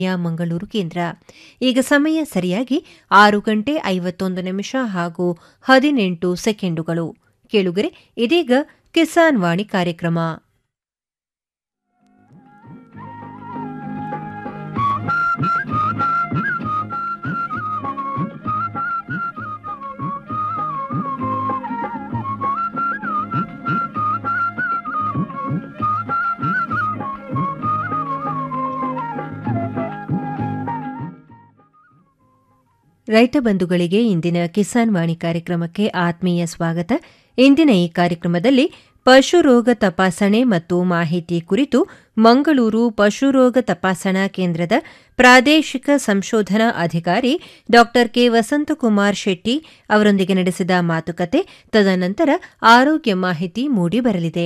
ಯಾ ಮಂಗಳೂರು ಕೇಂದ್ರ ಈಗ ಸಮಯ ಸರಿಯಾಗಿ ಆರು ಗಂಟೆ ಐವತ್ತೊಂದು ನಿಮಿಷ ಹಾಗೂ ಹದಿನೆಂಟು ಸೆಕೆಂಡುಗಳು ಕೇಳುಗರೆ ಇದೀಗ ಕಿಸಾನ್ ವಾಣಿ ಕಾರ್ಯಕ್ರಮ ರೈತ ಬಂಧುಗಳಿಗೆ ಇಂದಿನ ಕಿಸಾನ್ ವಾಣಿ ಕಾರ್ಯಕ್ರಮಕ್ಕೆ ಆತ್ಮೀಯ ಸ್ವಾಗತ ಇಂದಿನ ಈ ಕಾರ್ಯಕ್ರಮದಲ್ಲಿ ಪಶು ರೋಗ ತಪಾಸಣೆ ಮತ್ತು ಮಾಹಿತಿ ಕುರಿತು ಮಂಗಳೂರು ಪಶು ರೋಗ ತಪಾಸಣಾ ಕೇಂದ್ರದ ಪ್ರಾದೇಶಿಕ ಸಂಶೋಧನಾ ಅಧಿಕಾರಿ ಡಾ ಕೆ ವಸಂತಕುಮಾರ್ ಶೆಟ್ಟಿ ಅವರೊಂದಿಗೆ ನಡೆಸಿದ ಮಾತುಕತೆ ತದನಂತರ ಆರೋಗ್ಯ ಮಾಹಿತಿ ಮೂಡಿಬರಲಿದೆ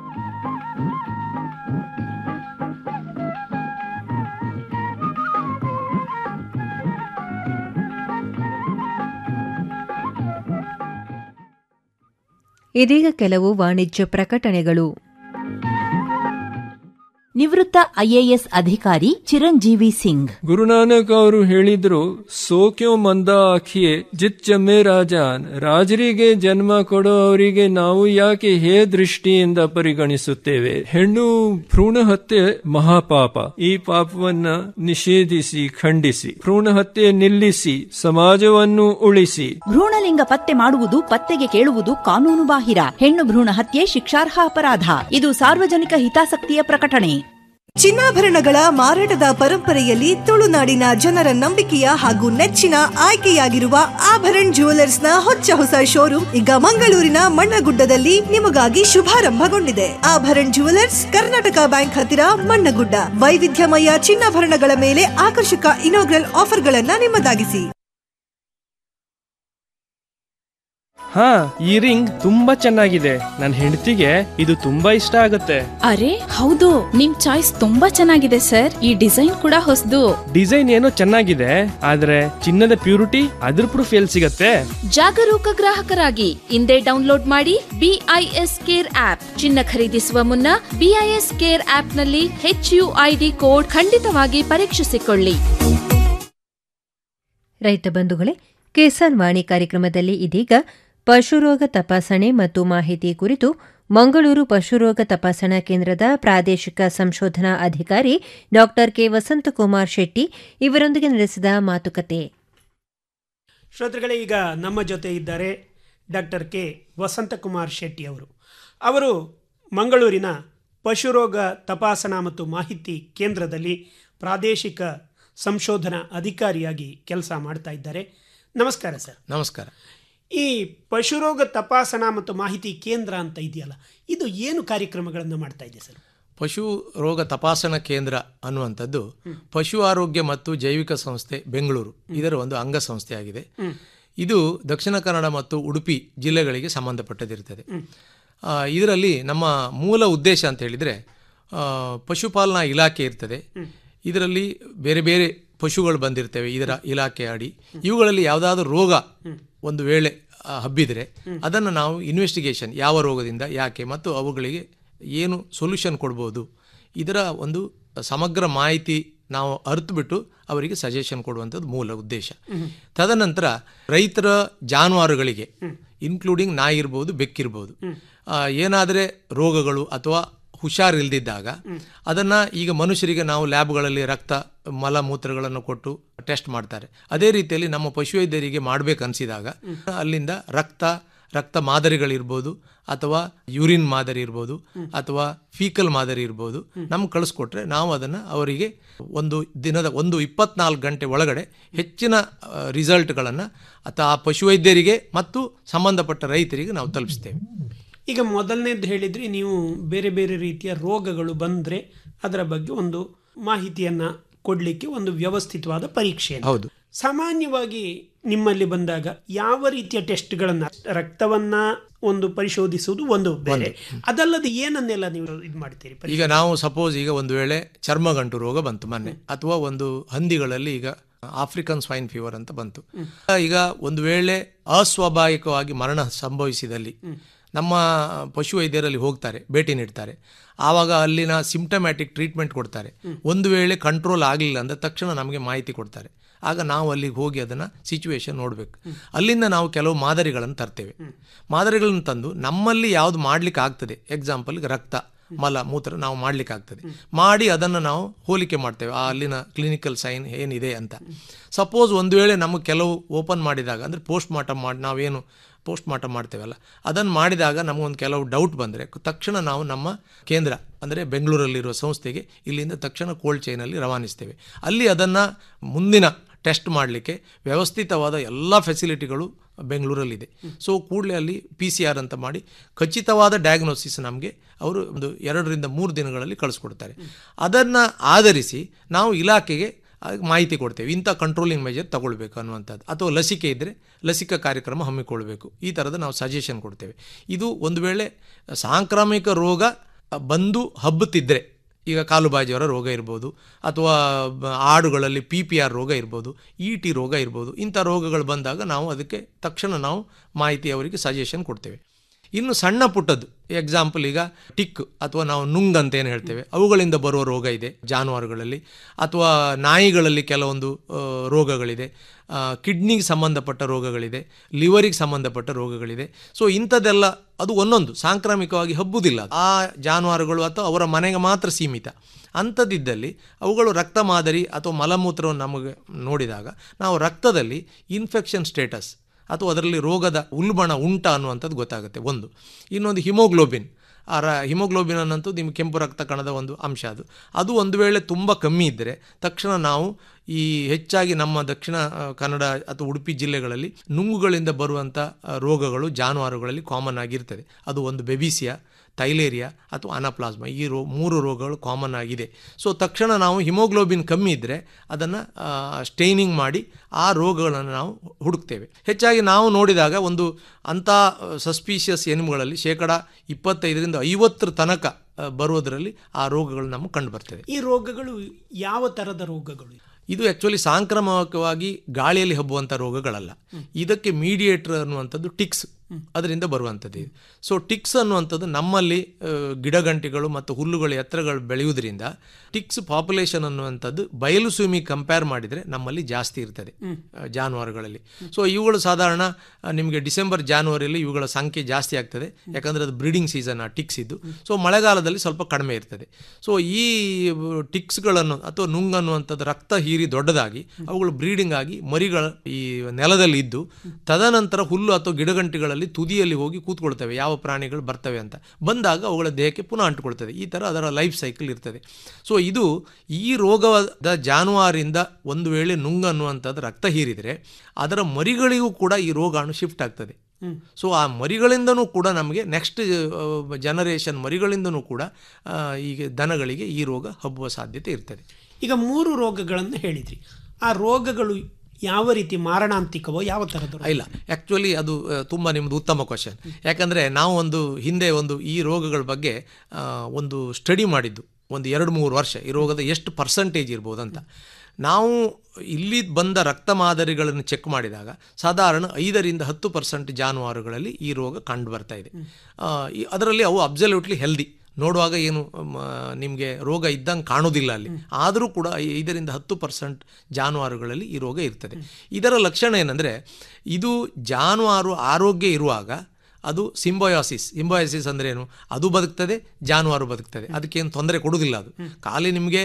ಇದೀಗ ಕೆಲವು ವಾಣಿಜ್ಯ ಪ್ರಕಟಣೆಗಳು ನಿವೃತ್ತ ಐಎಎಸ್ ಅಧಿಕಾರಿ ಚಿರಂಜೀವಿ ಸಿಂಗ್ ಗುರುನಾನಕ್ ಅವರು ಹೇಳಿದ್ರು ಸೋಕ್ಯೋ ಮಂದ ಆಖಿಯೇ ಜಿತ್ ಜಮ್ಮೆ ರಾಜಾನ್ ರಾಜರಿಗೆ ಜನ್ಮ ಕೊಡೋ ಅವರಿಗೆ ನಾವು ಯಾಕೆ ಹೇ ದೃಷ್ಟಿಯಿಂದ ಪರಿಗಣಿಸುತ್ತೇವೆ ಹೆಣ್ಣು ಭ್ರೂಣ ಹತ್ಯೆ ಮಹಾಪಾಪ ಈ ಪಾಪವನ್ನ ನಿಷೇಧಿಸಿ ಖಂಡಿಸಿ ಭ್ರೂಣ ಹತ್ಯೆ ನಿಲ್ಲಿಸಿ ಸಮಾಜವನ್ನು ಉಳಿಸಿ ಭ್ರೂಣಲಿಂಗ ಪತ್ತೆ ಮಾಡುವುದು ಪತ್ತೆಗೆ ಕೇಳುವುದು ಕಾನೂನು ಬಾಹಿರ ಹೆಣ್ಣು ಭ್ರೂಣ ಹತ್ಯೆ ಶಿಕ್ಷಾರ್ಹ ಅಪರಾಧ ಇದು ಸಾರ್ವಜನಿಕ ಹಿತಾಸಕ್ತಿಯ ಪ್ರಕಟಣೆ ಚಿನ್ನಾಭರಣಗಳ ಮಾರಾಟದ ಪರಂಪರೆಯಲ್ಲಿ ತುಳುನಾಡಿನ ಜನರ ನಂಬಿಕೆಯ ಹಾಗೂ ನೆಚ್ಚಿನ ಆಯ್ಕೆಯಾಗಿರುವ ಆಭರಣ್ ನ ಹೊಚ್ಚ ಹೊಸ ಶೋರೂಮ್ ಈಗ ಮಂಗಳೂರಿನ ಮಣ್ಣಗುಡ್ಡದಲ್ಲಿ ನಿಮಗಾಗಿ ಶುಭಾರಂಭಗೊಂಡಿದೆ ಆಭರಣ್ ಜುವೆಲರ್ಸ್ ಕರ್ನಾಟಕ ಬ್ಯಾಂಕ್ ಹತ್ತಿರ ಮಣ್ಣಗುಡ್ಡ ವೈವಿಧ್ಯಮಯ ಚಿನ್ನಾಭರಣಗಳ ಮೇಲೆ ಆಕರ್ಷಕ ಇನೋಗ್ರಲ್ ಆಫರ್ಗಳನ್ನ ನಿಮ್ಮದಾಗಿಸಿ ಹಾ ಈ ರಿಂಗ್ ತುಂಬಾ ಚೆನ್ನಾಗಿದೆ ನನ್ನ ಹೆಂಡತಿಗೆ ಇದು ತುಂಬಾ ಇಷ್ಟ ಆಗುತ್ತೆ ಅರೆ ಹೌದು ನಿಮ್ ಚಾಯ್ಸ್ ತುಂಬಾ ಚೆನ್ನಾಗಿದೆ ಸರ್ ಈ ಡಿಸೈನ್ ಕೂಡ ಹೊಸದು ಡಿಸೈನ್ ಏನೋ ಚೆನ್ನಾಗಿದೆ ಆದ್ರೆ ಚಿನ್ನದ ಪ್ಯೂರಿಟಿ ಅದ್ರ ಪ್ರೂಫ್ ಎಲ್ಲಿ ಸಿಗತ್ತೆ ಜಾಗರೂಕ ಗ್ರಾಹಕರಾಗಿ ಇಂದೇ ಡೌನ್ಲೋಡ್ ಮಾಡಿ ಬಿಐಎಸ್ ಕೇರ್ ಆಪ್ ಚಿನ್ನ ಖರೀದಿಸುವ ಮುನ್ನ ಬಿಐಎಸ್ ಕೇರ್ ಆಪ್ ನಲ್ಲಿ ಹೆಚ್ ಯು ಐಡಿ ಕೋಡ್ ಖಂಡಿತವಾಗಿ ಪರೀಕ್ಷಿಸಿಕೊಳ್ಳಿ ರೈತ ಬಂಧುಗಳೇ ಕಿಸಾನ್ ವಾಣಿ ಕಾರ್ಯಕ್ರಮದಲ್ಲಿ ಇದೀಗ ಪಶುರೋಗ ತಪಾಸಣೆ ಮತ್ತು ಮಾಹಿತಿ ಕುರಿತು ಮಂಗಳೂರು ಪಶುರೋಗ ತಪಾಸಣಾ ಕೇಂದ್ರದ ಪ್ರಾದೇಶಿಕ ಸಂಶೋಧನಾ ಅಧಿಕಾರಿ ಡಾ ಕೆ ವಸಂತಕುಮಾರ್ ಶೆಟ್ಟಿ ಇವರೊಂದಿಗೆ ನಡೆಸಿದ ಮಾತುಕತೆ ಶ್ರೋತೃಗಳೇ ಈಗ ನಮ್ಮ ಜೊತೆ ಇದ್ದಾರೆ ಡಾಕ್ಟರ್ ಕೆ ವಸಂತಕುಮಾರ್ ಶೆಟ್ಟಿ ಅವರು ಅವರು ಮಂಗಳೂರಿನ ಪಶುರೋಗ ತಪಾಸಣಾ ಮತ್ತು ಮಾಹಿತಿ ಕೇಂದ್ರದಲ್ಲಿ ಪ್ರಾದೇಶಿಕ ಸಂಶೋಧನಾ ಅಧಿಕಾರಿಯಾಗಿ ಕೆಲಸ ಮಾಡ್ತಾ ಇದ್ದಾರೆ ನಮಸ್ಕಾರ ಸರ್ ನಮಸ್ಕಾರ ಈ ಪಶುರೋಗ ತಪಾಸಣಾ ಮತ್ತು ಮಾಹಿತಿ ಕೇಂದ್ರ ಅಂತ ಇದೆಯಲ್ಲ ಇದು ಏನು ಕಾರ್ಯಕ್ರಮಗಳನ್ನು ಮಾಡ್ತಾ ಇದೆ ಸರ್ ಪಶು ರೋಗ ತಪಾಸಣಾ ಕೇಂದ್ರ ಅನ್ನುವಂಥದ್ದು ಪಶು ಆರೋಗ್ಯ ಮತ್ತು ಜೈವಿಕ ಸಂಸ್ಥೆ ಬೆಂಗಳೂರು ಇದರ ಒಂದು ಅಂಗಸಂಸ್ಥೆಯಾಗಿದೆ ಇದು ದಕ್ಷಿಣ ಕನ್ನಡ ಮತ್ತು ಉಡುಪಿ ಜಿಲ್ಲೆಗಳಿಗೆ ಸಂಬಂಧಪಟ್ಟದಿರ್ತದೆ ಆ, ಇದರಲ್ಲಿ ನಮ್ಮ ಮೂಲ ಉದ್ದೇಶ ಅಂತ ಹೇಳಿದರೆ ಆ, ಪಶುಪಾಲನಾ ಇಲಾಖೆ ಇರ್ತದೆ ಇದರಲ್ಲಿ ಬೇರೆ ಬೇರೆ ಪಶುಗಳು ಬಂದಿರ್ತವೆ ಇದರ ಇಲಾಖೆ ಅಡಿ ಇವುಗಳಲ್ಲಿ ಯಾವುದಾದ್ರೂ ರೋಗ ಒಂದು ವೇಳೆ ಆ, ಹಬ್ಬಿದರೆ ಅದನ್ನು ನಾವು ಇನ್ವೆಸ್ಟಿಗೇಷನ್ ಯಾವ ರೋಗದಿಂದ ಯಾಕೆ ಮತ್ತು ಅವುಗಳಿಗೆ ಏನು ಸೊಲ್ಯೂಷನ್ ಕೊಡ್ಬೋದು ಇದರ ಒಂದು ಸಮಗ್ರ ಮಾಹಿತಿ ನಾವು ಅರಿತುಬಿಟ್ಟು ಅವರಿಗೆ ಸಜೆಷನ್ ಕೊಡುವಂಥದ್ದು ಮೂಲ ಉದ್ದೇಶ ತದನಂತರ ರೈತರ ಜಾನುವಾರುಗಳಿಗೆ ಇನ್ಕ್ಲೂಡಿಂಗ್ ನಾಯಿ ಇರ್ಬೋದು ಬೆಕ್ಕಿರ್ಬೋದು ಏನಾದರೆ ರೋಗಗಳು ಅಥವಾ ಹುಷಾರಿಲ್ದಿದ್ದಾಗ ಅದನ್ನು ಈಗ ಮನುಷ್ಯರಿಗೆ ನಾವು ಲ್ಯಾಬ್ಗಳಲ್ಲಿ ರಕ್ತ ಮಲಮೂತ್ರಗಳನ್ನು ಕೊಟ್ಟು ಟೆಸ್ಟ್ ಮಾಡ್ತಾರೆ ಅದೇ ರೀತಿಯಲ್ಲಿ ನಮ್ಮ ಪಶುವೈದ್ಯರಿಗೆ ಮಾಡಬೇಕನ್ಸಿದಾಗ ಅಲ್ಲಿಂದ ರಕ್ತ ರಕ್ತ ಮಾದರಿಗಳಿರ್ಬೋದು ಅಥವಾ ಯೂರಿನ್ ಮಾದರಿ ಇರ್ಬೋದು ಅಥವಾ ಫೀಕಲ್ ಮಾದರಿ ಇರ್ಬೋದು ನಮ್ಗೆ ಕಳಿಸ್ಕೊಟ್ರೆ ನಾವು ಅದನ್ನು ಅವರಿಗೆ ಒಂದು ದಿನದ ಒಂದು ಇಪ್ಪತ್ನಾಲ್ಕು ಗಂಟೆ ಒಳಗಡೆ ಹೆಚ್ಚಿನ ರಿಸಲ್ಟ್ಗಳನ್ನು ಅಥವಾ ಆ ಪಶುವೈದ್ಯರಿಗೆ ಮತ್ತು ಸಂಬಂಧಪಟ್ಟ ರೈತರಿಗೆ ನಾವು ತಲುಪಿಸ್ತೇವೆ ಈಗ ಮೊದಲನೇದು ಹೇಳಿದ್ರಿ ನೀವು ಬೇರೆ ಬೇರೆ ರೀತಿಯ ರೋಗಗಳು ಬಂದರೆ ಅದರ ಬಗ್ಗೆ ಒಂದು ಮಾಹಿತಿಯನ್ನು ಕೊಡಲಿಕ್ಕೆ ಒಂದು ವ್ಯವಸ್ಥಿತವಾದ ಪರೀಕ್ಷೆ ಅಂತ. ಹೌದು ಸಾಮಾನ್ಯವಾಗಿ ನಿಮ್ಮಲ್ಲಿ ಬಂದಾಗ ಯಾವ ರೀತಿಯ ಟೆಸ್ಟ್ಗಳನ್ನ ರಕ್ತವನ್ನ ಒಂದು ಪರಿಶೋಧಿಸುವುದು ಒಂದು ಬೇರೆ ಅದಲ್ಲದೆ ಏನನ್ನೆಲ್ಲ ನೀವು ಇದು ಮಾಡ್ತೀರಿ ಪರೀಕ್ಷೆ? ಈಗ ನಾವು ಸಪೋಸ್ ಈಗ ಒಂದು ವೇಳೆ ಚರ್ಮಗಂಟು ರೋಗ ಬಂತು ಮೊನ್ನೆ ಅಥವಾ ಒಂದು ಹಂದಿಗಳಲ್ಲಿ ಈಗ ಆಫ್ರಿಕನ್ ಸ್ವೈನ್ ಫೀವರ್ ಅಂತ ಬಂತು ಈಗ ಒಂದು ವೇಳೆ ಅಸ್ವಾಭಾವಿಕವಾಗಿ ಮರಣ ಸಂಭವಿಸಿದಲ್ಲಿ ನಮ್ಮ ಪಶು ವೈದ್ಯರಲ್ಲಿ ಹೋಗ್ತಾರೆ ಭೇಟಿ ನೀಡ್ತಾರೆ ಆವಾಗ ಅಲ್ಲಿನ ಸಿಂಪ್ಟಮ್ಯಾಟಿಕ್ ಟ್ರೀಟ್ಮೆಂಟ್ ಕೊಡ್ತಾರೆ ಒಂದು ವೇಳೆ ಕಂಟ್ರೋಲ್ ಆಗಲಿಲ್ಲ ಅಂದರೆ ತಕ್ಷಣ ನಮಗೆ ಮಾಹಿತಿ ಕೊಡ್ತಾರೆ ಆಗ ನಾವು ಅಲ್ಲಿಗೆ ಹೋಗಿ ಅದನ್ನು ಸಿಚುವೇಶನ್ ನೋಡಬೇಕು ಅಲ್ಲಿಂದ ನಾವು ಕೆಲವು ಮಾದರಿಗಳನ್ನು ತರ್ತೇವೆ ಮಾದರಿಗಳನ್ನು ತಂದು ನಮ್ಮಲ್ಲಿ ಯಾವುದು ಮಾಡ್ಲಿಕ್ಕೆ ಆಗ್ತದೆ ಎಕ್ಸಾಂಪಲ್ಗೆ ರಕ್ತ ಮಲ ಮೂತ್ರ ನಾವು ಮಾಡ್ಲಿಕ್ಕೆ ಆಗ್ತದೆ ಮಾಡಿ ಅದನ್ನು ನಾವು ಹೋಲಿಕೆ ಮಾಡ್ತೇವೆ ಆ ಅಲ್ಲಿನ ಕ್ಲಿನಿಕಲ್ ಸೈನ್ ಏನಿದೆ ಅಂತ ಸಪೋಸ್ ಒಂದು ವೇಳೆ ನಮಗೆ ಕೆಲವು ಓಪನ್ ಮಾಡಿದಾಗ ಅಂದರೆ ಪೋಸ್ಟ್ ಮಾರ್ಟಮ್ ಮಾಡಿ ನಾವೇನು ಪೋಸ್ಟ್ ಮಾರ್ಟಮ್ ಮಾಡ್ತೇವಲ್ಲ ಅದನ್ನು ಮಾಡಿದಾಗ ನಮಗೊಂದು ಕೆಲವು ಡೌಟ್ ಬಂದರೆ ತಕ್ಷಣ ನಾವು ನಮ್ಮ ಕೇಂದ್ರ ಅಂದರೆ ಬೆಂಗಳೂರಲ್ಲಿರುವ ಸಂಸ್ಥೆಗೆ ಇಲ್ಲಿಂದ ತಕ್ಷಣ ಕೋಲ್ಡ್ ಚೈನಲ್ಲಿ ರವಾನಿಸ್ತೇವೆ ಅಲ್ಲಿ ಅದನ್ನು ಮುಂದಿನ ಟೆಸ್ಟ್ ಮಾಡಲಿಕ್ಕೆ ವ್ಯವಸ್ಥಿತವಾದ ಎಲ್ಲ ಫೆಸಿಲಿಟಿಗಳು ಬೆಂಗಳೂರಲ್ಲಿದೆ ಸೊ ಕೂಡಲೇ ಅಲ್ಲಿ ಪಿ ಸಿ ಆರ್ ಅಂತ ಮಾಡಿ ಖಚಿತವಾದ ಡಯಾಗ್ನೋಸಿಸ್ ನಮಗೆ ಅವರು ಒಂದು ಎರಡರಿಂದ ಮೂರು ದಿನಗಳಲ್ಲಿ ಕಳಿಸ್ಕೊಡ್ತಾರೆ ಅದನ್ನು ಆಧರಿಸಿ ನಾವು ಇಲಾಖೆಗೆ ಮಾಹಿತಿ ಕೊಡ್ತೇವೆ ಇಂಥ ಕಂಟ್ರೋಲಿಂಗ್ ಮೆಜರ್ ತಗೊಳ್ಬೇಕು ಅನ್ನುವಂಥದ್ದು ಅಥವಾ ಲಸಿಕೆ ಇದ್ದರೆ ಲಸಿಕಾ ಕಾರ್ಯಕ್ರಮ ಹಮ್ಮಿಕೊಳ್ಬೇಕು ಈ ಥರದ ನಾವು ಸಜೆಷನ್ ಕೊಡ್ತೇವೆ ಇದು ಒಂದು ವೇಳೆ ಸಾಂಕ್ರಾಮಿಕ ರೋಗ ಬಂದು ಹಬ್ಬುತ್ತಿದ್ದರೆ ಈಗ ಕಾಲುಬಾಯಿ ಜ್ವರ ರೋಗ ಇರ್ಬೋದು ಅಥವಾ ಆಡುಗಳಲ್ಲಿ ಪಿ ಪಿ ಆರ್ ರೋಗ ಇರ್ಬೋದು ಇ ಟಿ ರೋಗ ಇರ್ಬೋದು ಇಂಥ ರೋಗಗಳು ಬಂದಾಗ ನಾವು ಅದಕ್ಕೆ ತಕ್ಷಣ ನಾವು ಮಾಹಿತಿ ಅವರಿಗೆ ಸಜೆಷನ್ ಕೊಡ್ತೇವೆ ಇನ್ನು ಸಣ್ಣ ಪುಟ್ಟದ್ದು ಎಕ್ಸಾಂಪಲ್ ಈಗ ಟಿಕ್ ಅಥವಾ ನಾವು ನುಂಗ್ ಅಂತ ಏನು ಹೇಳ್ತೇವೆ ಅವುಗಳಿಂದ ಬರುವ ರೋಗ ಇದೆ ಜಾನುವಾರುಗಳಲ್ಲಿ ಅಥವಾ ನಾಯಿಗಳಲ್ಲಿ ಕೆಲವೊಂದು ರೋಗಗಳಿದೆ ಕಿಡ್ನಿಗೆ ಸಂಬಂಧಪಟ್ಟ ರೋಗಗಳಿದೆ ಲಿವರಿಗೆ ಸಂಬಂಧಪಟ್ಟ ರೋಗಗಳಿದೆ ಸೊ ಇಂಥದ್ದೆಲ್ಲ ಅದು ಒಂದೊಂದು ಸಾಂಕ್ರಾಮಿಕವಾಗಿ ಹಬ್ಬುವುದಿಲ್ಲ ಆ ಜಾನುವಾರುಗಳು ಅಥವಾ ಅವರ ಮನೆಗೆ ಮಾತ್ರ ಸೀಮಿತ ಅಂಥದ್ದಿದ್ದಲ್ಲಿ ಅವುಗಳು ರಕ್ತ ಮಾದರಿ ಅಥವಾ ಮಲಮೂತ್ರವನ್ನು ನಮಗೆ ನೋಡಿದಾಗ ನಾವು ರಕ್ತದಲ್ಲಿ ಇನ್ಫೆಕ್ಷನ್ ಸ್ಟೇಟಸ್ ಅಥವಾ ಅದರಲ್ಲಿ ರೋಗದ ಉಲ್ಬಣ ಉಂಟ ಅನ್ನುವಂಥದ್ದು ಗೊತ್ತಾಗುತ್ತೆ ಒಂದು ಇನ್ನೊಂದು ಹಿಮೋಗ್ಲೋಬಿನ್ ಆ ರ ಹಿಮೋಗ್ಲೋಬಿನ್ ಅನ್ನಂತೂ ನಿಮ್ಮ ಕೆಂಪು ರಕ್ತ ಕಣದ ಒಂದು ಅಂಶ ಅದು ಅದು ಒಂದು ವೇಳೆ ತುಂಬ ಕಮ್ಮಿ ಇದ್ದರೆ ತಕ್ಷಣ ನಾವು ಈ ಹೆಚ್ಚಾಗಿ ನಮ್ಮ ದಕ್ಷಿಣ ಕನ್ನಡ ಅಥವಾ ಉಡುಪಿ ಜಿಲ್ಲೆಗಳಲ್ಲಿ ನುಂಗುಗಳಿಂದ ಬರುವಂಥ ರೋಗಗಳು ಜಾನುವಾರುಗಳಲ್ಲಿ ಕಾಮನ್ ಆಗಿರ್ತದೆ ಅದು ಒಂದು ಬೆಬಿಸಿಯಾ ಥೈಲೇರಿಯಾ ಅಥವಾ ಅನಾಪ್ಲಾಸ್ಮಾ ಈ ರೋ ಮೂರು ರೋಗಗಳು ಕಾಮನ್ ಆಗಿದೆ ಸೊ ತಕ್ಷಣ ನಾವು ಹಿಮೋಗ್ಲೋಬಿನ್ ಕಮ್ಮಿ ಇದ್ದರೆ ಅದನ್ನು ಸ್ಟೈನಿಂಗ್ ಮಾಡಿ ಆ ರೋಗಗಳನ್ನು ನಾವು ಹುಡುಕ್ತೇವೆ ಹೆಚ್ಚಾಗಿ ನಾವು ನೋಡಿದಾಗ ಒಂದು ಅಂಥ ಸಸ್ಪೀಷಿಯಸ್ ಎನಿಮ್ಗಳಲ್ಲಿ ಶೇಕಡ ಇಪ್ಪತ್ತೈದರಿಂದ ಐವತ್ತರ ತನಕ ಬರುವುದರಲ್ಲಿ ಆ ರೋಗಗಳು ನಮಗೆ ಕಂಡು ಬರ್ತದೆ ಈ ರೋಗಗಳು ಯಾವ ಥರದ ರೋಗಗಳು ಇದು ಆ್ಯಕ್ಚುಲಿ ಸಾಂಕ್ರಾಮಿಕವಾಗಿ ಗಾಳಿಯಲ್ಲಿ ಹಬ್ಬುವಂಥ ರೋಗಗಳಲ್ಲ ಇದಕ್ಕೆ ಮೀಡಿಯೇಟರ್ ಅನ್ನುವಂಥದ್ದು ಟಿಕ್ಸ್ ಅದರಿಂದ ಬರುವಂಥದ್ದು ಇದು ಸೊ ಟಿಕ್ಸ್ ಅನ್ನುವಂಥದ್ದು ನಮ್ಮಲ್ಲಿ ಗಿಡಗಂಟಿಗಳು ಮತ್ತು ಹುಲ್ಲುಗಳು ಎತ್ತರಗಳು ಬೆಳೆಯುವುದರಿಂದ ಟಿಕ್ಸ್ ಪಾಪ್ಯುಲೇಷನ್ ಅನ್ನುವಂಥದ್ದು ಬಯಲು ಸೀಮಿ ಕಂಪೇರ್ ಮಾಡಿದರೆ ನಮ್ಮಲ್ಲಿ ಜಾಸ್ತಿ ಇರ್ತದೆ ಜಾನುವಾರುಗಳಲ್ಲಿ ಸೊ ಇವುಗಳು ಸಾಧಾರಣ ನಿಮಗೆ ಡಿಸೆಂಬರ್ ಜಾನ್ವರಿಯಲ್ಲಿ ಇವುಗಳ ಸಂಖ್ಯೆ ಜಾಸ್ತಿ ಆಗ್ತದೆ ಯಾಕಂದರೆ ಅದು ಬ್ರೀಡಿಂಗ್ ಸೀಸನ್ ಆ ಟಿಕ್ಸ್ ಇದ್ದು ಸೊ ಮಳೆಗಾಲದಲ್ಲಿ ಸ್ವಲ್ಪ ಕಡಿಮೆ ಇರ್ತದೆ ಸೊ ಈ ಟಿಕ್ಸ್ಗಳನ್ನು ಅಥವಾ ನುಂಗ್ ಅನ್ನುವಂಥದ್ದು ರಕ್ತ ಹೀರಿ ದೊಡ್ಡದಾಗಿ ಅವುಗಳು ಬ್ರೀಡಿಂಗ್ ಆಗಿ ಮರಿಗಳ ಈ ನೆಲದಲ್ಲಿ ಇದ್ದು ತದನಂತರ ಹುಲ್ಲು ಅಥವಾ ಗಿಡಗಂಟಿಗಳಲ್ಲಿ ತುದಿಯಲ್ಲಿ ಹೋಗಿ ಕೂತ್ಕೊಳ್ತವೆ ಯಾವ ಪ್ರಾಣಿಗಳು ಬರ್ತವೆ ಅಂತ ಬಂದಾಗ ಅವುಗಳ ದೇಹಕ್ಕೆ ಪುನಃ ಅಂಟುಕೊಳ್ತದೆ ಈ ಥರ ಅದರ ಲೈಫ್ ಸೈಕಲ್ ಇರ್ತದೆ ಸೊ ಇದು ಈ ರೋಗದ ಜಾನುವಾರಿಂದ ಒಂದು ವೇಳೆ ನುಂಗ್ ಅನ್ನುವಂಥದ್ದು ರಕ್ತ ಹೀರಿದರೆ ಅದರ ಮರಿಗಳಿಗೂ ಕೂಡ ಈ ರೋಗಾಣು ಶಿಫ್ಟ್ ಆಗ್ತದೆ ಸೊ ಆ ಮರಿಗಳಿಂದನೂ ಕೂಡ ನಮಗೆ ನೆಕ್ಸ್ಟ್ ಜನರೇಷನ್ ಮರಿಗಳಿಂದನೂ ಕೂಡ ಈಗ ದನಗಳಿಗೆ ಈ ರೋಗ ಹಬ್ಬುವ ಸಾಧ್ಯತೆ ಇರ್ತದೆ ಈಗ ಮೂರು ರೋಗಗಳನ್ನು ಹೇಳಿದ್ರಿ ಆ ರೋಗಗಳು ಯಾವ ರೀತಿ ಮಾರಣಾಂತಿಕವೋ ಯಾವ ಥರದ ಇಲ್ಲ ಆ್ಯಕ್ಚುಲಿ ಅದು ತುಂಬ ನಿಮ್ಮದು ಉತ್ತಮ ಕ್ವಶನ್ ಯಾಕಂದರೆ ನಾವು ಒಂದು ಹಿಂದೆ ಒಂದು ಈ ರೋಗಗಳ ಬಗ್ಗೆ ಒಂದು ಸ್ಟಡಿ ಮಾಡಿದ್ದು ಒಂದು ಎರಡು ಮೂರು ವರ್ಷ ಈ ರೋಗದ ಎಷ್ಟು ಪರ್ಸಂಟೇಜ್ ಇರ್ಬೋದು ಅಂತ ನಾವು ಇಲ್ಲಿ ಬಂದ ರಕ್ತ ಮಾದರಿಗಳನ್ನು ಚೆಕ್ ಮಾಡಿದಾಗ ಸಾಧಾರಣ ಐದರಿಂದ ಹತ್ತು ಪರ್ಸೆಂಟ್ ಜಾನುವಾರುಗಳಲ್ಲಿ ಈ ರೋಗ ಕಂಡು ಬರ್ತಾ ಇದೆ ಅದರಲ್ಲಿ ಅವು ಅಬ್ಸಲ್ಯೂಟ್ಲಿ ಹೆಲ್ದಿ ನೋಡುವಾಗ ಏನು ನಿಮಗೆ ರೋಗ ಇದ್ದಂಗೆ ಕಾಣೋದಿಲ್ಲ ಅಲ್ಲಿ ಆದರೂ ಕೂಡ ಐದರಿಂದ ಹತ್ತು ಪರ್ಸೆಂಟ್ ಜಾನುವಾರುಗಳಲ್ಲಿ ಈ ರೋಗ ಇರ್ತದೆ ಇದರ ಲಕ್ಷಣ ಏನಂದರೆ ಇದು ಜಾನುವಾರು ಆರೋಗ್ಯ ಇರುವಾಗ ಅದು ಸಿಂಬಯೋಸಿಸ್ ಸಿಂಬಯೋಸಿಸ್ ಅಂದ್ರೆ ಏನು ಅದು ಬದುಕ್ತದೆ ಜಾನುವಾರು ಬದುಕ್ತದೆ ಅದಕ್ಕೇನು ತೊಂದರೆ ಕೊಡೋದಿಲ್ಲ ಅದು ಖಾಲಿ ನಿಮಗೆ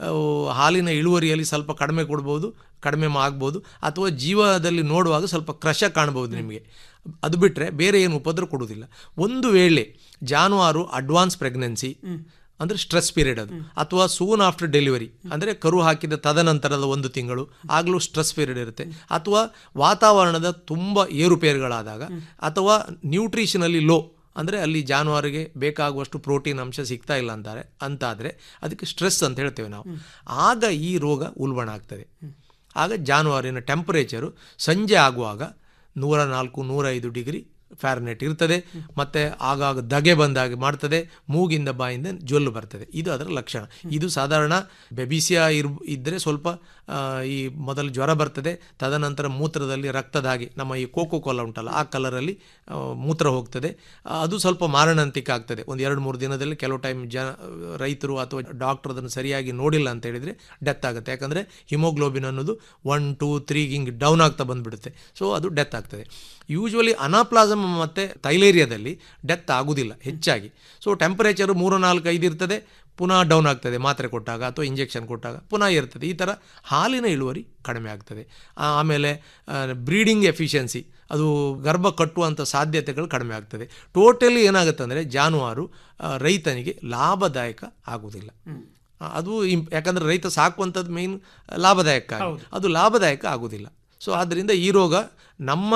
ಹಾಲಿನ ಇಳುವರಿಯಲ್ಲಿ ಸ್ವಲ್ಪ ಕಡಿಮೆ ಕೊಡ್ಬೋದು ಕಡಿಮೆ ಆಗ್ಬೋದು ಅಥವಾ ಜೀವದಲ್ಲಿ ನೋಡುವಾಗ ಸ್ವಲ್ಪ ಕ್ರಶ ಕಾಣ್ಬೋದು ನಿಮಗೆ ಅದು ಬಿಟ್ಟರೆ ಬೇರೆ ಏನು ಉಪದ್ರ ಕೊಡೋದಿಲ್ಲ ಒಂದು ವೇಳೆ ಜಾನುವಾರು ಅಡ್ವಾನ್ಸ್ ಪ್ರೆಗ್ನೆನ್ಸಿ ಅಂದರೆ ಸ್ಟ್ರೆಸ್ ಪೀರಿಯಡ್ ಅದು ಅಥವಾ ಸೂನ್ ಆಫ್ಟರ್ ಡೆಲಿವರಿ ಅಂದರೆ ಕರು ಹಾಕಿದ ತದನಂತರದ ಒಂದು ತಿಂಗಳು ಆಗಲೂ ಸ್ಟ್ರೆಸ್ ಪೀರಿಯಡ್ ಇರುತ್ತೆ ಅಥವಾ ವಾತಾವರಣದ ತುಂಬ ಏರುಪೇರುಗಳಾದಾಗ ಅಥವಾ ನ್ಯೂಟ್ರಿಷನಲ್ಲಿ ಲೋ ಅಂದರೆ ಅಲ್ಲಿ ಜಾನುವಾರಿಗೆ ಬೇಕಾಗುವಷ್ಟು ಪ್ರೋಟೀನ್ ಅಂಶ ಸಿಗ್ತಾ ಇಲ್ಲ ಅಂತಾರೆ ಅಂತಾದರೆ ಅದಕ್ಕೆ ಸ್ಟ್ರೆಸ್ ಅಂತ ಹೇಳ್ತೇವೆ ನಾವು ಆಗ ಈ ರೋಗ ಉಲ್ಬಣ ಆಗ್ತದೆ ಆಗ ಜಾನುವಾರಿನ ಟೆಂಪರೇಚರು ಸಂಜೆ ಆಗುವಾಗ ನೂರ ನಾಲ್ಕು ನೂರೈದು ಡಿಗ್ರಿ ಫ್ಯಾರನೆಟ್ ಇರ್ತದೆ ಮತ್ತೆ ಆಗಾಗ ದಗೆ ಬಂದಾಗ ಮಾಡ್ತದೆ ಮೂಗಿಂದ ಬಾಯಿಂದ ಜೊಲ್ಲು ಬರ್ತದೆ ಇದು ಅದರ ಲಕ್ಷಣ ಇದು ಸಾಧಾರಣ ಬೆಬಿಸಿಯಾ ಇರ್ ಇದ್ದರೆ ಸ್ವಲ್ಪ ಆ, ಈ ಮೊದಲು ಜ್ವರ ಬರ್ತದೆ ತದನಂತರ ಮೂತ್ರದಲ್ಲಿ ರಕ್ತದ ಹಾಗೆ ನಮ್ಮ ಈ ಕೋಕೋ ಕೋಲ ಉಂಟಲ್ಲ ಆ ಕಲರಲ್ಲಿ ಆ, ಮೂತ್ರ ಹೋಗ್ತದೆ ಆ, ಅದು ಸ್ವಲ್ಪ ಮಾರಣಾಂತಿಕ ಆಗ್ತದೆ ಒಂದು ಎರಡು ಮೂರು ದಿನದಲ್ಲಿ ಕೆಲವು ಟೈಮ್ ಜನ ರೈತರು ಅಥವಾ ಡಾಕ್ಟರ್ ಅದನ್ನು ಸರಿಯಾಗಿ ನೋಡಿಲ್ಲ ಅಂತ ಹೇಳಿದರೆ ಡೆತ್ ಆಗುತ್ತೆ ಯಾಕಂದರೆ ಹಿಮೋಗ್ಲೋಬಿನ್ ಅನ್ನೋದು ಒನ್ ಟೂ ತ್ರೀ ಹಿಂಗೆ ಡೌನ್ ಆಗ್ತಾ ಬಂದ್ಬಿಡುತ್ತೆ ಸೊ ಅದು ಡೆತ್ ಆಗ್ತದೆ ಯೂಶ್ವಲಿ ಅನಾಪ್ಲಾಸಮ್ ಮತ್ತು ಥೈಲೇರಿಯಾದಲ್ಲಿ ಡೆತ್ ಆಗುವುದಿಲ್ಲ ಹೆಚ್ಚಾಗಿ ಸೊ ಟೆಂಪರೇಚರ್ ಮೂರು ನಾಲ್ಕು ಐದು ಇರ್ತದೆ ಪುನಃ ಡೌನ್ ಆಗ್ತದೆ ಮಾತ್ರೆ ಕೊಟ್ಟಾಗ ಅಥವಾ ಇಂಜೆಕ್ಷನ್ ಕೊಟ್ಟಾಗ ಪುನಃ ಇರ್ತದೆ ಈ ಥರ ಹಾಲಿನ ಇಳುವರಿ ಕಡಿಮೆ ಆಗ್ತದೆ ಆ- ಆಮೇಲೆ ಬ್ರೀಡಿಂಗ್ ಎಫಿಷಿಯನ್ಸಿ ಅದು ಗರ್ಭ ಕಟ್ಟುವಂಥ ಸಾಧ್ಯತೆಗಳು ಕಡಿಮೆ ಆಗ್ತದೆ ಟೋಟಲಿ ಏನಾಗುತ್ತೆ ಅಂದರೆ ಜಾನುವಾರು ಆ, ರೈತನಿಗೆ ಲಾಭದಾಯಕ ಆಗುವುದಿಲ್ಲ ಆ, ಅದು ಇಂಪ್ ಯಾಕಂದರೆ ರೈತ ಸಾಕುವಂಥದ್ದು ಮೇನ್ ಲಾಭದಾಯಕ ಆಗಿ. ಅದು ಲಾಭದಾಯಕ ಆಗುವುದಿಲ್ಲ ಸೊ ಆದ್ದರಿಂದ ಈ ರೋಗ ನಮ್ಮ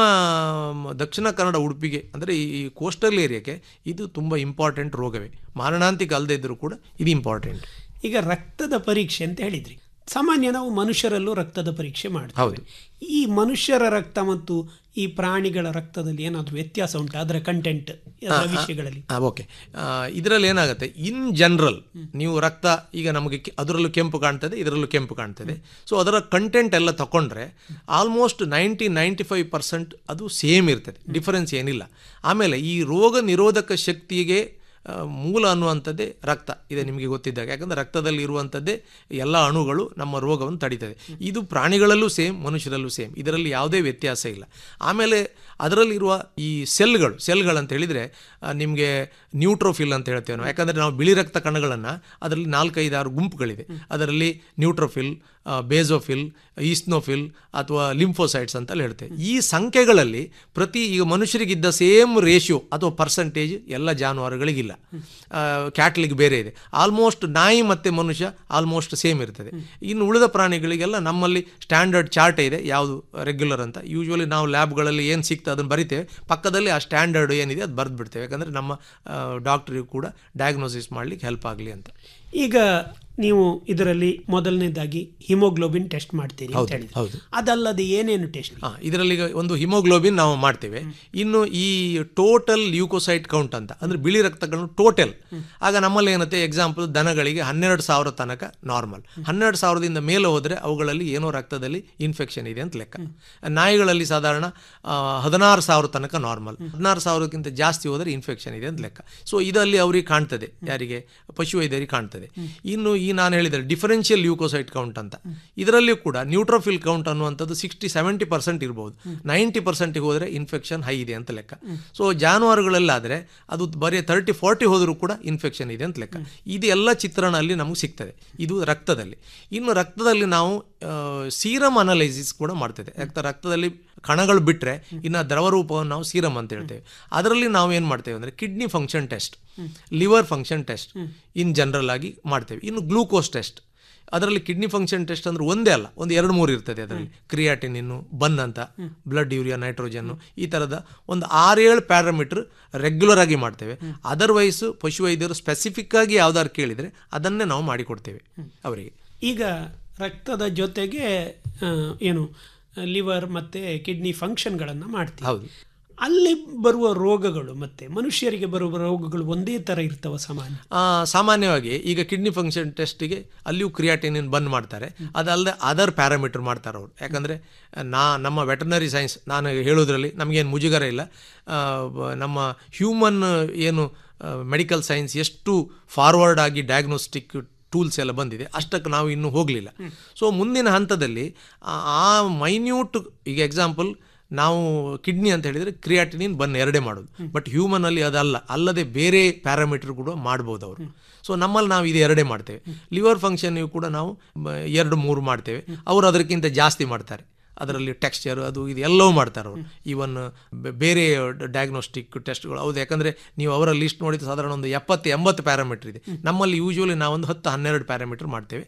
ಮ, ದಕ್ಷಿಣ ಕನ್ನಡ ಉಡುಪಿಗೆ ಅಂದರೆ ಈ ಕೋಸ್ಟಲ್ ಏರಿಯಾಕ್ಕೆ ಇದು ತುಂಬ ಇಂಪಾರ್ಟೆಂಟ್ ರೋಗವೇ ಮಾರಣಾಂತಿಕ ಅಲ್ಲದೆ ಇದ್ದರೂ ಕೂಡ ಇದು ಇಂಪಾರ್ಟೆಂಟ್ ಈಗ ರಕ್ತದ ಪರೀಕ್ಷೆ ಅಂತ ಹೇಳಿದ್ರಿ ಸಾಮಾನ್ಯ ನಾವು ಮನುಷ್ಯರಲ್ಲೂ ರಕ್ತದ ಪರೀಕ್ಷೆ ಮಾಡ್ತೇವೆ ಹೌದು. ಈ ಮನುಷ್ಯರ ರಕ್ತ ಮತ್ತು ಈ ಪ್ರಾಣಿಗಳ ರಕ್ತದಲ್ಲಿ ಏನಾದರೂ ವ್ಯತ್ಯಾಸ ಉಂಟಾ ಅದರ ಕಂಟೆಂಟ್ ವಿಷಯಗಳಲ್ಲಿ ಓಕೆ ಇದರಲ್ಲಿ ಏನಾಗುತ್ತೆ ಇನ್ ಜನರಲ್ ನೀವು ರಕ್ತ ಈಗ ನಮಗೆ ಕೆ- ಅದರಲ್ಲೂ ಕೆಂಪು ಕಾಣ್ತದೆ ಇದರಲ್ಲೂ ಕೆಂಪು ಕಾಣ್ತದೆ ಸೊ ಅದರ ಕಂಟೆಂಟ್ ಎಲ್ಲ ತಗೊಂಡ್ರೆ almost ninety ninety five percent ಅದು ಸೇಮ್ ಇರ್ತದೆ ಡಿಫರೆನ್ಸ್ ಏನಿಲ್ಲ ಆಮೇಲೆ ಈ ರೋಗ ನಿರೋಧಕ ಶಕ್ತಿಗೆ ಆ, ಮೂಲ ಅನ್ನುವಂಥದ್ದೇ ರಕ್ತ ಇದೆ ನಿಮಗೆ ಗೊತ್ತಿದ್ದಾಗ ಯಾಕಂದರೆ ರಕ್ತದಲ್ಲಿ ಇರುವಂಥದ್ದೇ ಎಲ್ಲ ಅಣುಗಳು ನಮ್ಮ ರೋಗವನ್ನು ತಡೀತದೆ ಇದು ಪ್ರಾಣಿಗಳಲ್ಲೂ ಸೇಮ್ ಮನುಷ್ಯರಲ್ಲೂ ಸೇಮ್ ಇದರಲ್ಲಿ ಯಾವುದೇ ವ್ಯತ್ಯಾಸ ಇಲ್ಲ ಆಮೇಲೆ ಅದರಲ್ಲಿರುವ ಈ ಸೆಲ್ಗಳು ಸೆಲ್ಗಳಂತ ಹೇಳಿದರೆ ನಿಮಗೆ ನ್ಯೂಟ್ರೋಫಿಲ್ ಅಂತ ಹೇಳ್ತೇವೆ ನಾವು ಯಾಕಂದರೆ ನಾವು ಬಿಳಿ ರಕ್ತ ಕಣಗಳನ್ನು ಅದರಲ್ಲಿ ನಾಲ್ಕೈದಾರು ಗುಂಪುಗಳಿದೆ ಅದರಲ್ಲಿ ನ್ಯೂಟ್ರೋಫಿಲ್ ಆ, ಬೇಸೋಫಿಲ್ ಈಸ್ನೋಫಿಲ್ ಅಥವಾ ಲಿಂಫೋಸೈಟ್ಸ್ ಅಂತಲ್ಲಿ ಹೇಳ್ತೇವೆ ಈ ಸಂಖ್ಯೆಗಳಲ್ಲಿ ಪ್ರತಿ ಈಗ ಮನುಷ್ಯರಿಗಿದ್ದ ಸೇಮ್ ರೇಷಿಯೋ ಅಥವಾ ಪರ್ಸಂಟೇಜ್ ಎಲ್ಲ ಜಾನುವಾರುಗಳಿಗಿಲ್ಲ ಕ್ಯಾಟ್ಲಿಗೆ ಬೇರೆ ಇದೆ ಆಲ್ಮೋಸ್ಟ್ ನಾಯಿ ಮತ್ತು ಮನುಷ್ಯ ಆಲ್ಮೋಸ್ಟ್ ಸೇಮ್ ಇರ್ತದೆ ಇನ್ನು ಉಳಿದ ಪ್ರಾಣಿಗಳಿಗೆಲ್ಲ ನಮ್ಮಲ್ಲಿ ಸ್ಟ್ಯಾಂಡರ್ಡ್ ಚಾರ್ಟ್ ಇದೆ ಯಾವುದು ರೆಗ್ಯುಲರ್ ಅಂತ ಯೂಶ್ವಲಿ ನಾವು ಲ್ಯಾಬ್ಗಳಲ್ಲಿ ಏನು ಸಿಗ್ತದೆ ಅದನ್ನು ಬರಿತೇವೆ ಪಕ್ಕದಲ್ಲಿ ಆ ಸ್ಟ್ಯಾಂಡರ್ಡ್ ಏನಿದೆ ಅದು ಬರೆದು ಬಿಡ್ತೇವೆ ಯಾಕಂದರೆ ನಮ್ಮ ಡಾಕ್ಟ್ರಿಗೂ ಕೂಡ ಡಯಾಗ್ನೋಸಿಸ್ ಮಾಡಲಿಕ್ಕೆ ಹೆಲ್ಪ್ ಆಗಲಿ ಅಂತ ಈಗ ನೀವು ಇದರಲ್ಲಿ ಮೊದಲನೇದಾಗಿ ಹಿಮೋಗ್ಲೋಬಿನ್ ಟೆಸ್ಟ್ ಮಾಡ್ತೀರಿ ಅಂತ ಹೌದು, ಹೇಳಿದ್ರಿ. ಹೌದು. ಅದಲ್ಲದೆ ಏನೇನು ಟೆಸ್ಟ್ ಹಾಂ ಇದರಲ್ಲಿ ಈಗ ಒಂದು ಹಿಮೋಗ್ಲೋಬಿನ್ ನಾವು ಮಾಡ್ತೇವೆ ಇನ್ನು ಈ ಟೋಟಲ್ ಲ್ಯೂಕೋಸೈಟ್ ಕೌಂಟ್ ಅಂತ ಅಂದರೆ ಬಿಳಿ ರಕ್ತಗಳನ್ನು ಟೋಟಲ್ ಆಗ ನಮ್ಮಲ್ಲಿ ಏನತ್ತೆ ಎಕ್ಸಾಂಪಲ್ ದನಗಳಿಗೆ ಹನ್ನೆರಡು ಸಾವಿರ ತನಕ ನಾರ್ಮಲ್ ಹನ್ನೆರಡು ಸಾವಿರದಿಂದ ಮೇಲೆ ಹೋದರೆ ಅವುಗಳಲ್ಲಿ ಏನೋ ರಕ್ತದಲ್ಲಿ ಇನ್ಫೆಕ್ಷನ್ ಇದೆ ಅಂತ ಲೆಕ್ಕ ನಾಯಿಗಳಲ್ಲಿ ಸಾಧಾರಣ ಆ, ಹದಿನಾರು ಸಾವಿರ ತನಕ ನಾರ್ಮಲ್ ಹದಿನಾರು ಸಾವಿರಕ್ಕಿಂತ ಜಾಸ್ತಿ ಹೋದರೆ ಇನ್ಫೆಕ್ಷನ್ ಇದೆ ಅಂತ ಲೆಕ್ಕ ಸೊ ಇದರಲ್ಲಿ ಅವರಿಗೆ ಕಾಣ್ತದೆ ಯಾರಿಗೆ ಪಶುವೈದ್ಯರಿಗೆ ಕಾಣ್ತದೆ ಇನ್ನು ಈ ನಾನು ಹೇಳಿದರೆ ಡಿಫರೆನ್ಷಿಯಲ್ ಲ್ಯೂಕೋಸೈಟ್ ಕೌಂಟ್ ಅಂತ ಇದರಲ್ಲಿಯೂ ಕೂಡ ನ್ಯೂಟ್ರೋಫಿಲ್ ಕೌಂಟ್ ಅನ್ನುವಂಥದ್ದು ಸಿಕ್ಸ್ಟಿ ಸೆವೆಂಟಿ ಪರ್ಸೆಂಟ್ ಇರ್ಬೋದು ನೈಂಟಿ ಪರ್ಸೆಂಟಿಗೆ ಹೋದರೆ ಇನ್ಫೆಕ್ಷನ್ ಹೈ ಇದೆ ಅಂತ ಲೆಕ್ಕ ಸೊ ಜಾನುವಾರುಗಳಲ್ಲಾದರೆ ಅದು ಬರೀ ತರ್ಟಿ ಫಾರ್ಟಿ ಹೋದರೂ ಕೂಡ ಇನ್ಫೆಕ್ಷನ್ ಇದೆ ಅಂತ ಲೆಕ್ಕ ಇದು ಎಲ್ಲ ಚಿತ್ರಣ ಅಲ್ಲಿ ನಮಗೆ ಸಿಗ್ತದೆ ಇದು ರಕ್ತದಲ್ಲಿ ಇನ್ನು ರಕ್ತದಲ್ಲಿ ನಾವು ಸೀರಮ್ ಅನಲೈಸಿಸ್ ಕೂಡ ಮಾಡ್ತದೆ ಯಾಕೆ ರಕ್ತದಲ್ಲಿ ಕಣಗಳು ಬಿಟ್ಟರೆ ಇನ್ನು ದ್ರವ ರೂಪವನ್ನು ನಾವು ಸೀರಮ್ ಅಂತ ಹೇಳ್ತೇವೆ ಅದರಲ್ಲಿ ನಾವು ಏನು ಮಾಡ್ತೇವೆ ಅಂದರೆ kidney function test liver function test in general ಆಗಿ ಮಾಡ್ತೇವೆ ಇನ್ನು ಗ್ಲೂಕೋಸ್ ಟೆಸ್ಟ್ ಅದರಲ್ಲಿ ಕಿಡ್ನಿ ಫಂಕ್ಷನ್ ಟೆಸ್ಟ್ ಅಂದ್ರೆ ಒಂದೇ ಅಲ್ಲ ಒಂದು ಎರಡು ಮೂರು ಇರ್ತದೆ ಅದರಲ್ಲಿ ಕ್ರಿಯಾಟಿನ್ ಇನ್ನು ಬನ್ ಅಂತ ಬ್ಲಡ್ ಯೂರಿಯಾ ನೈಟ್ರೋಜನ್ನು ಈ ಥರದ ಒಂದು ಆರೇಳು ಪ್ಯಾರಾಮೀಟರ್ ರೆಗ್ಯುಲರ್ ಆಗಿ ಮಾಡ್ತೇವೆ ಅದರ್ವೈಸ್ ಪಶುವೈದ್ಯರು ಸ್ಪೆಸಿಫಿಕ್ ಆಗಿ ಯಾವ್ದಾದ್ರು ಕೇಳಿದರೆ ಅದನ್ನೇ ನಾವು ಮಾಡಿಕೊಡ್ತೇವೆ ಅವರಿಗೆ ಈಗ ರಕ್ತದ ಜೊತೆಗೆ ಆ, ಏನು ಲಿವರ್ ಮತ್ತೆ ಕಿಡ್ನಿ ಫಂಕ್ಷನ್ಗಳನ್ನು ಮಾಡ್ತೀವಿ ಹೌದು ಅಲ್ಲಿ ಬರುವ ರೋಗಗಳು ಮತ್ತೆ ಮನುಷ್ಯರಿಗೆ ಬರುವ ರೋಗಗಳು ಒಂದೇ ತರ ಇರ್ತವ ಸಾಮಾನ್ಯ ಆ, ಸಾಮಾನ್ಯವಾಗಿ ಈಗ ಕಿಡ್ನಿ ಫಂಕ್ಷನ್ ಟೆಸ್ಟಿಗೆ ಅಲ್ಲಿಯೂ ಕ್ರಿಯಾಟಿನಿನ್ ಬಂದ್ ಮಾಡ್ತಾರೆ ಅದಲ್ಲದೆ ಅದರ್ ಪ್ಯಾರಾಮೀಟರ್ ಮಾಡ್ತಾರೆ ಅವರು ಯಾಕಂದರೆ ನಾ ನಮ್ಮ ವೆಟರ್ನರಿ ಸೈನ್ಸ್ ನಾನು ಹೇಳೋದ್ರಲ್ಲಿ ನಮಗೇನು ಮುಜುಗರ ಇಲ್ಲ ಆ, ಬ- ನಮ್ಮ ಹ್ಯೂಮನ್ ಏನು ಮೆಡಿಕಲ್ ಸೈನ್ಸ್ ಎಷ್ಟು ಫಾರ್ವರ್ಡ್ ಆಗಿ ಡಯಾಗ್ನೋಸ್ಟಿಕ್ ಟೂಲ್ಸ್ ಎಲ್ಲ ಬಂದಿದೆ ಅಷ್ಟಕ್ಕೆ ನಾವು ಇನ್ನೂ ಹೋಗಲಿಲ್ಲ ಸೊ ಮುಂದಿನ ಹಂತದಲ್ಲಿ ಆ- ಆ ಮೈನ್ಯೂಟ್ ಈಗ ಎಕ್ಸಾಂಪಲ್ ನಾವು ಕಿಡ್ನಿ ಅಂತ ಹೇಳಿದರೆ ಕ್ರಿಯಾಟಿನಿನ್ ಬನ್ ಎರಡೇ ಮಾಡೋದು ಬಟ್ ಹ್ಯೂಮನಲ್ಲಿ ಅದಲ್ಲ ಅಲ್ಲದೆ ಬೇರೆ ಪ್ಯಾರಾಮೀಟರ್ ಕೂಡ ಮಾಡ್ಬೋದು ಅವರು ಸೊ ನಮ್ಮಲ್ಲಿ ನಾವು ಇದು ಎರಡೇ ಮಾಡ್ತೇವೆ ಲಿವರ್ ಫಂಕ್ಷನ್ ಕೂಡ ನಾವು ಮ- ಎರಡು ಮೂರು ಮಾಡ್ತೇವೆ ಅವರು ಅದಕ್ಕಿಂತ ಜಾಸ್ತಿ ಮಾಡ್ತಾರೆ ಅದರಲ್ಲಿ ಟೆಕ್ಸ್ಚರ್ ಅದು ಇದು ಎಲ್ಲವೂ ಮಾಡ್ತಾರೆ ಅವರು ಈವನ್ ಬೇರೆ ಡಯಾಗ್ನೋಸ್ಟಿಕ್ ಟೆಸ್ಟ್ಗಳು ಹೌದು ಯಾಕಂದರೆ ನೀವು ಅವರ ಲಿಸ್ಟ್ ನೋಡಿದ ಸಾಧಾರಣ ಒಂದು ಎಪ್ಪತ್ತು ಎಂಬತ್ತು ಪ್ಯಾರಾಮೀಟರ್ ಇದೆ ನಮ್ಮಲ್ಲಿ ಯೂಶ್ವಲಿ ನಾವೊಂದು ಹತ್ತು ಹನ್ನೆರಡು ಪ್ಯಾರಾಮೀಟರ್ ಮಾಡ್ತೇವೆ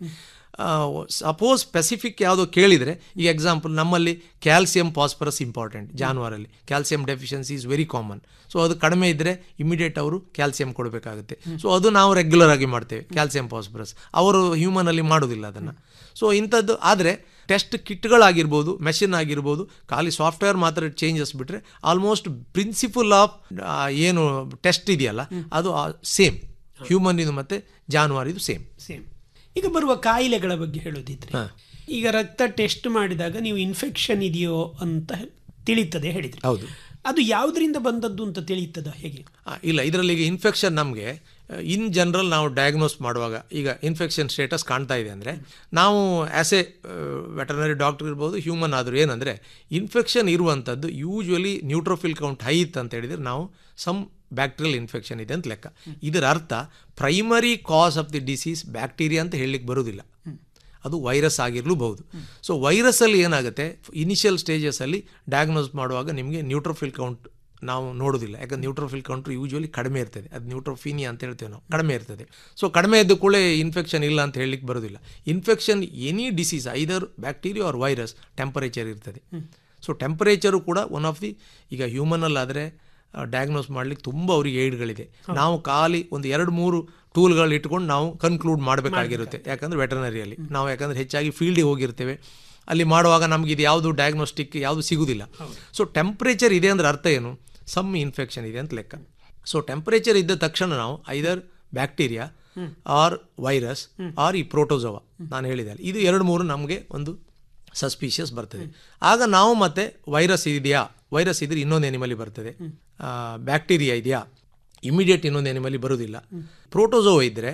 ಸಪೋಸ್ ಸ್ಪೆಸಿಫಿಕ್ ಯಾವುದೋ ಕೇಳಿದರೆ ಈಗ ಎಕ್ಸಾಂಪಲ್ ನಮ್ಮಲ್ಲಿ ಕ್ಯಾಲ್ಸಿಯಂ ಫಾಸ್ಫರಸ್ ಇಂಪಾರ್ಟೆಂಟ್ ಜಾನುವಾರಲ್ಲಿ calcium deficiency is very common so ಅದು ಕಡಿಮೆ ಇದ್ದರೆ ಇಮಿಡಿಯೇಟ್ ಅವರು ಕ್ಯಾಲ್ಸಿಯಂ ಕೊಡಬೇಕಾಗುತ್ತೆ ಸೊ ಅದು ನಾವು ರೆಗ್ಯುಲರ್ ಆಗಿ ಮಾಡ್ತೇವೆ ಕ್ಯಾಲ್ಸಿಯಂ ಫಾಸ್ಫರಸ್ ಅವರು ಹ್ಯೂಮನಲ್ಲಿ ಮಾಡೋದಿಲ್ಲ ಅದನ್ನು ಸೊ ಇಂಥದ್ದು ಆದರೆ ಟೆಸ್ಟ್ ಕಿಟ್ಗಳಾಗಿರ್ಬೋದು ಮೆಷಿನ್ ಆಗಿರ್ಬೋದು ಖಾಲಿ ಸಾಫ್ಟ್ವೇರ್ ಮಾತ್ರ ಚೇಂಜಸ್ ಬಿಟ್ಟರೆ ಆಲ್ಮೋಸ್ಟ್ ಪ್ರಿನ್ಸಿಪಲ್ ಆಫ್ ಏನು ಟೆಸ್ಟ್ ಇದೆಯಲ್ಲ ಅದು ಸೇಮ್ ಹ್ಯೂಮನ್ ಇದು ಮತ್ತು ಜಾನುವಾರಿದು ಸೇಮ್ ಸೇಮ್ ಈಗ ಬರುವ ಕಾಯಿಲೆಗಳ ಬಗ್ಗೆ ಹೇಳೋದಿದ್ರೆ ಹಾ. ಈಗ ರಕ್ತ ಟೆಸ್ಟ್ ಮಾಡಿದಾಗ ನೀವು ಇನ್ಫೆಕ್ಷನ್ ಇದೆಯೋ ಅಂತ ತಿಳಿತದೆ ಹೇಳಿದ್ರಿ ಹೌದು ಅದು ಯಾವುದರಿಂದ ಬಂದದ್ದು ಅಂತ ತಿಳಿಯುತ್ತದ ಹೇಗೆ ಆ, ಇಲ್ಲ ಇದರಲ್ಲಿ ಈಗ ಇನ್ಫೆಕ್ಷನ್ ನಮಗೆ ಇನ್ ಜನರಲ್ ನಾವು ಡಯಾಗ್ನೋಸ್ ಮಾಡುವಾಗ ಈಗ ಇನ್ಫೆಕ್ಷನ್ ಸ್ಟೇಟಸ್ ಕಾಣ್ತಾ ಇದೆ ಅಂದರೆ ನಾವು ಆ್ಯಸ್ ಎ ವೆಟರ್ನರಿ ಡಾಕ್ಟರ್ ಇರ್ಬೋದು ಹ್ಯೂಮನ್ ಆದರೂ ಏನಂದರೆ ಇನ್ಫೆಕ್ಷನ್ ಇರುವಂಥದ್ದು ಯೂಶ್ವಲಿ ನ್ಯೂಟ್ರೋಫಿಲ್ ಕೌಂಟ್ ಹೈ ಇತ್ತು ಅಂತ ಹೇಳಿದರೆ ನಾವು ಸಮ್ ಬ್ಯಾಕ್ಟೀರಿಯಲ್ ಇನ್ಫೆಕ್ಷನ್ ಇದೆ ಅಂತ ಲೆಕ್ಕ ಇದರ ಅರ್ಥ primary cause of the disease bacteria ಅಂತ ಹೇಳಲಿಕ್ಕೆ ಬರೋದಿಲ್ಲ ಅದು ವೈರಸ್ ಆಗಿರಲೂಬಹುದು ಸೊ ವೈರಸ್ಸಲ್ಲಿ ಏನಾಗುತ್ತೆ ಇನಿಷಿಯಲ್ ಸ್ಟೇಜಸಲ್ಲಿ ಡಯಾಗ್ನೋಸ್ ಮಾಡುವಾಗ ನಿಮಗೆ ನ್ಯೂಟ್ರೋಫಿಲ್ ಕೌಂಟ್ ನಾವು ನೋಡೋದಿಲ್ಲ ಯಾಕಂದ್ರೆ ನ್ಯೂಟ್ರೋಫಿಲ್ ಕೌಂಟ್ ಯೂಶ್ವಲಿ ಕಡಿಮೆ ಇರ್ತದೆ ಅದು ನ್ಯೂಟ್ರೋಫೀನಿಯಾ ಅಂತ ಹೇಳ್ತೇವೆ ನಾವು ಕಡಿಮೆ ಇರ್ತದೆ ಸೊ ಕಡಿಮೆ ಇದ್ದ ಕೂಡ ಇನ್ಫೆಕ್ಷನ್ ಇಲ್ಲ ಅಂತ ಹೇಳಲಿಕ್ಕೆ ಬರೋದಿಲ್ಲ infection any disease either bacteria or virus temperature ಇರ್ತದೆ ಸೊ ಟೆಂಪರೇಚರು ಕೂಡ ಒನ್ ಆಫ್ ದಿ ಈಗ ಹ್ಯೂಮನಲ್ಲಾದರೆ ಡಯಾಗ್ನೋಸ್ ಮಾಡ್ಲಿಕ್ಕೆ ತುಂಬ ಅವರಿಗೆ ಏಡ್ಗಳಿದೆ ನಾವು ಖಾಲಿ ಒಂದು ಎರಡು ಮೂರು ಟೂಲ್ಗಳು ಇಟ್ಕೊಂಡು ನಾವು ಕನ್ಕ್ಲೂಡ್ ಮಾಡಬೇಕಾಗಿರುತ್ತೆ ಯಾಕಂದ್ರೆ ವೆಟರ್ನರಿಯಲ್ಲಿ ನಾವು ಯಾಕಂದ್ರೆ ಹೆಚ್ಚಾಗಿ ಫೀಲ್ಡಿಗೆ ಹೋಗಿರ್ತೇವೆ ಅಲ್ಲಿ ಮಾಡುವಾಗ ನಮ್ಗೆ ಇದು ಯಾವುದು ಡಯಾಗ್ನೋಸ್ಟಿಕ್ ಯಾವುದು ಸಿಗುವುದಿಲ್ಲ ಸೊ ಟೆಂಪ್ರೇಚರ್ ಇದೆ ಅಂದ್ರೆ ಅರ್ಥ ಏನು ಸಮ್ ಇನ್ಫೆಕ್ಷನ್ ಇದೆ ಅಂತ ಲೆಕ್ಕ ಸೊ ಟೆಂಪರೇಚರ್ ಇದ್ದ ತಕ್ಷಣ ನಾವು either bacteria or virus or ಈ ಪ್ರೋಟೋಸೋವಾ ನಾನು ಹೇಳಿದೆ ಇದು ಎರಡು ಮೂರು ನಮಗೆ ಒಂದು ಸಸ್ಪಿಷಿಯಸ್ ಬರ್ತದೆ ಆಗ ನಾವು ಮತ್ತೆ ವೈರಸ್ ಇದೆಯಾ ವೈರಸ್ ಇದ್ರೆ ಇನ್ನೊಂದು ಎನಿಮಲಿ ಬರ್ತದೆ ಬ್ಯಾಕ್ಟೀರಿಯಾ ಇದೆಯಾ ಇಮಿಡಿಯೇಟ್ ಇನ್ನೊಂದು ಎನಿಮಲಿ ಬರೋದಿಲ್ಲ ಪ್ರೋಟೋಸೋ ಇದ್ದರೆ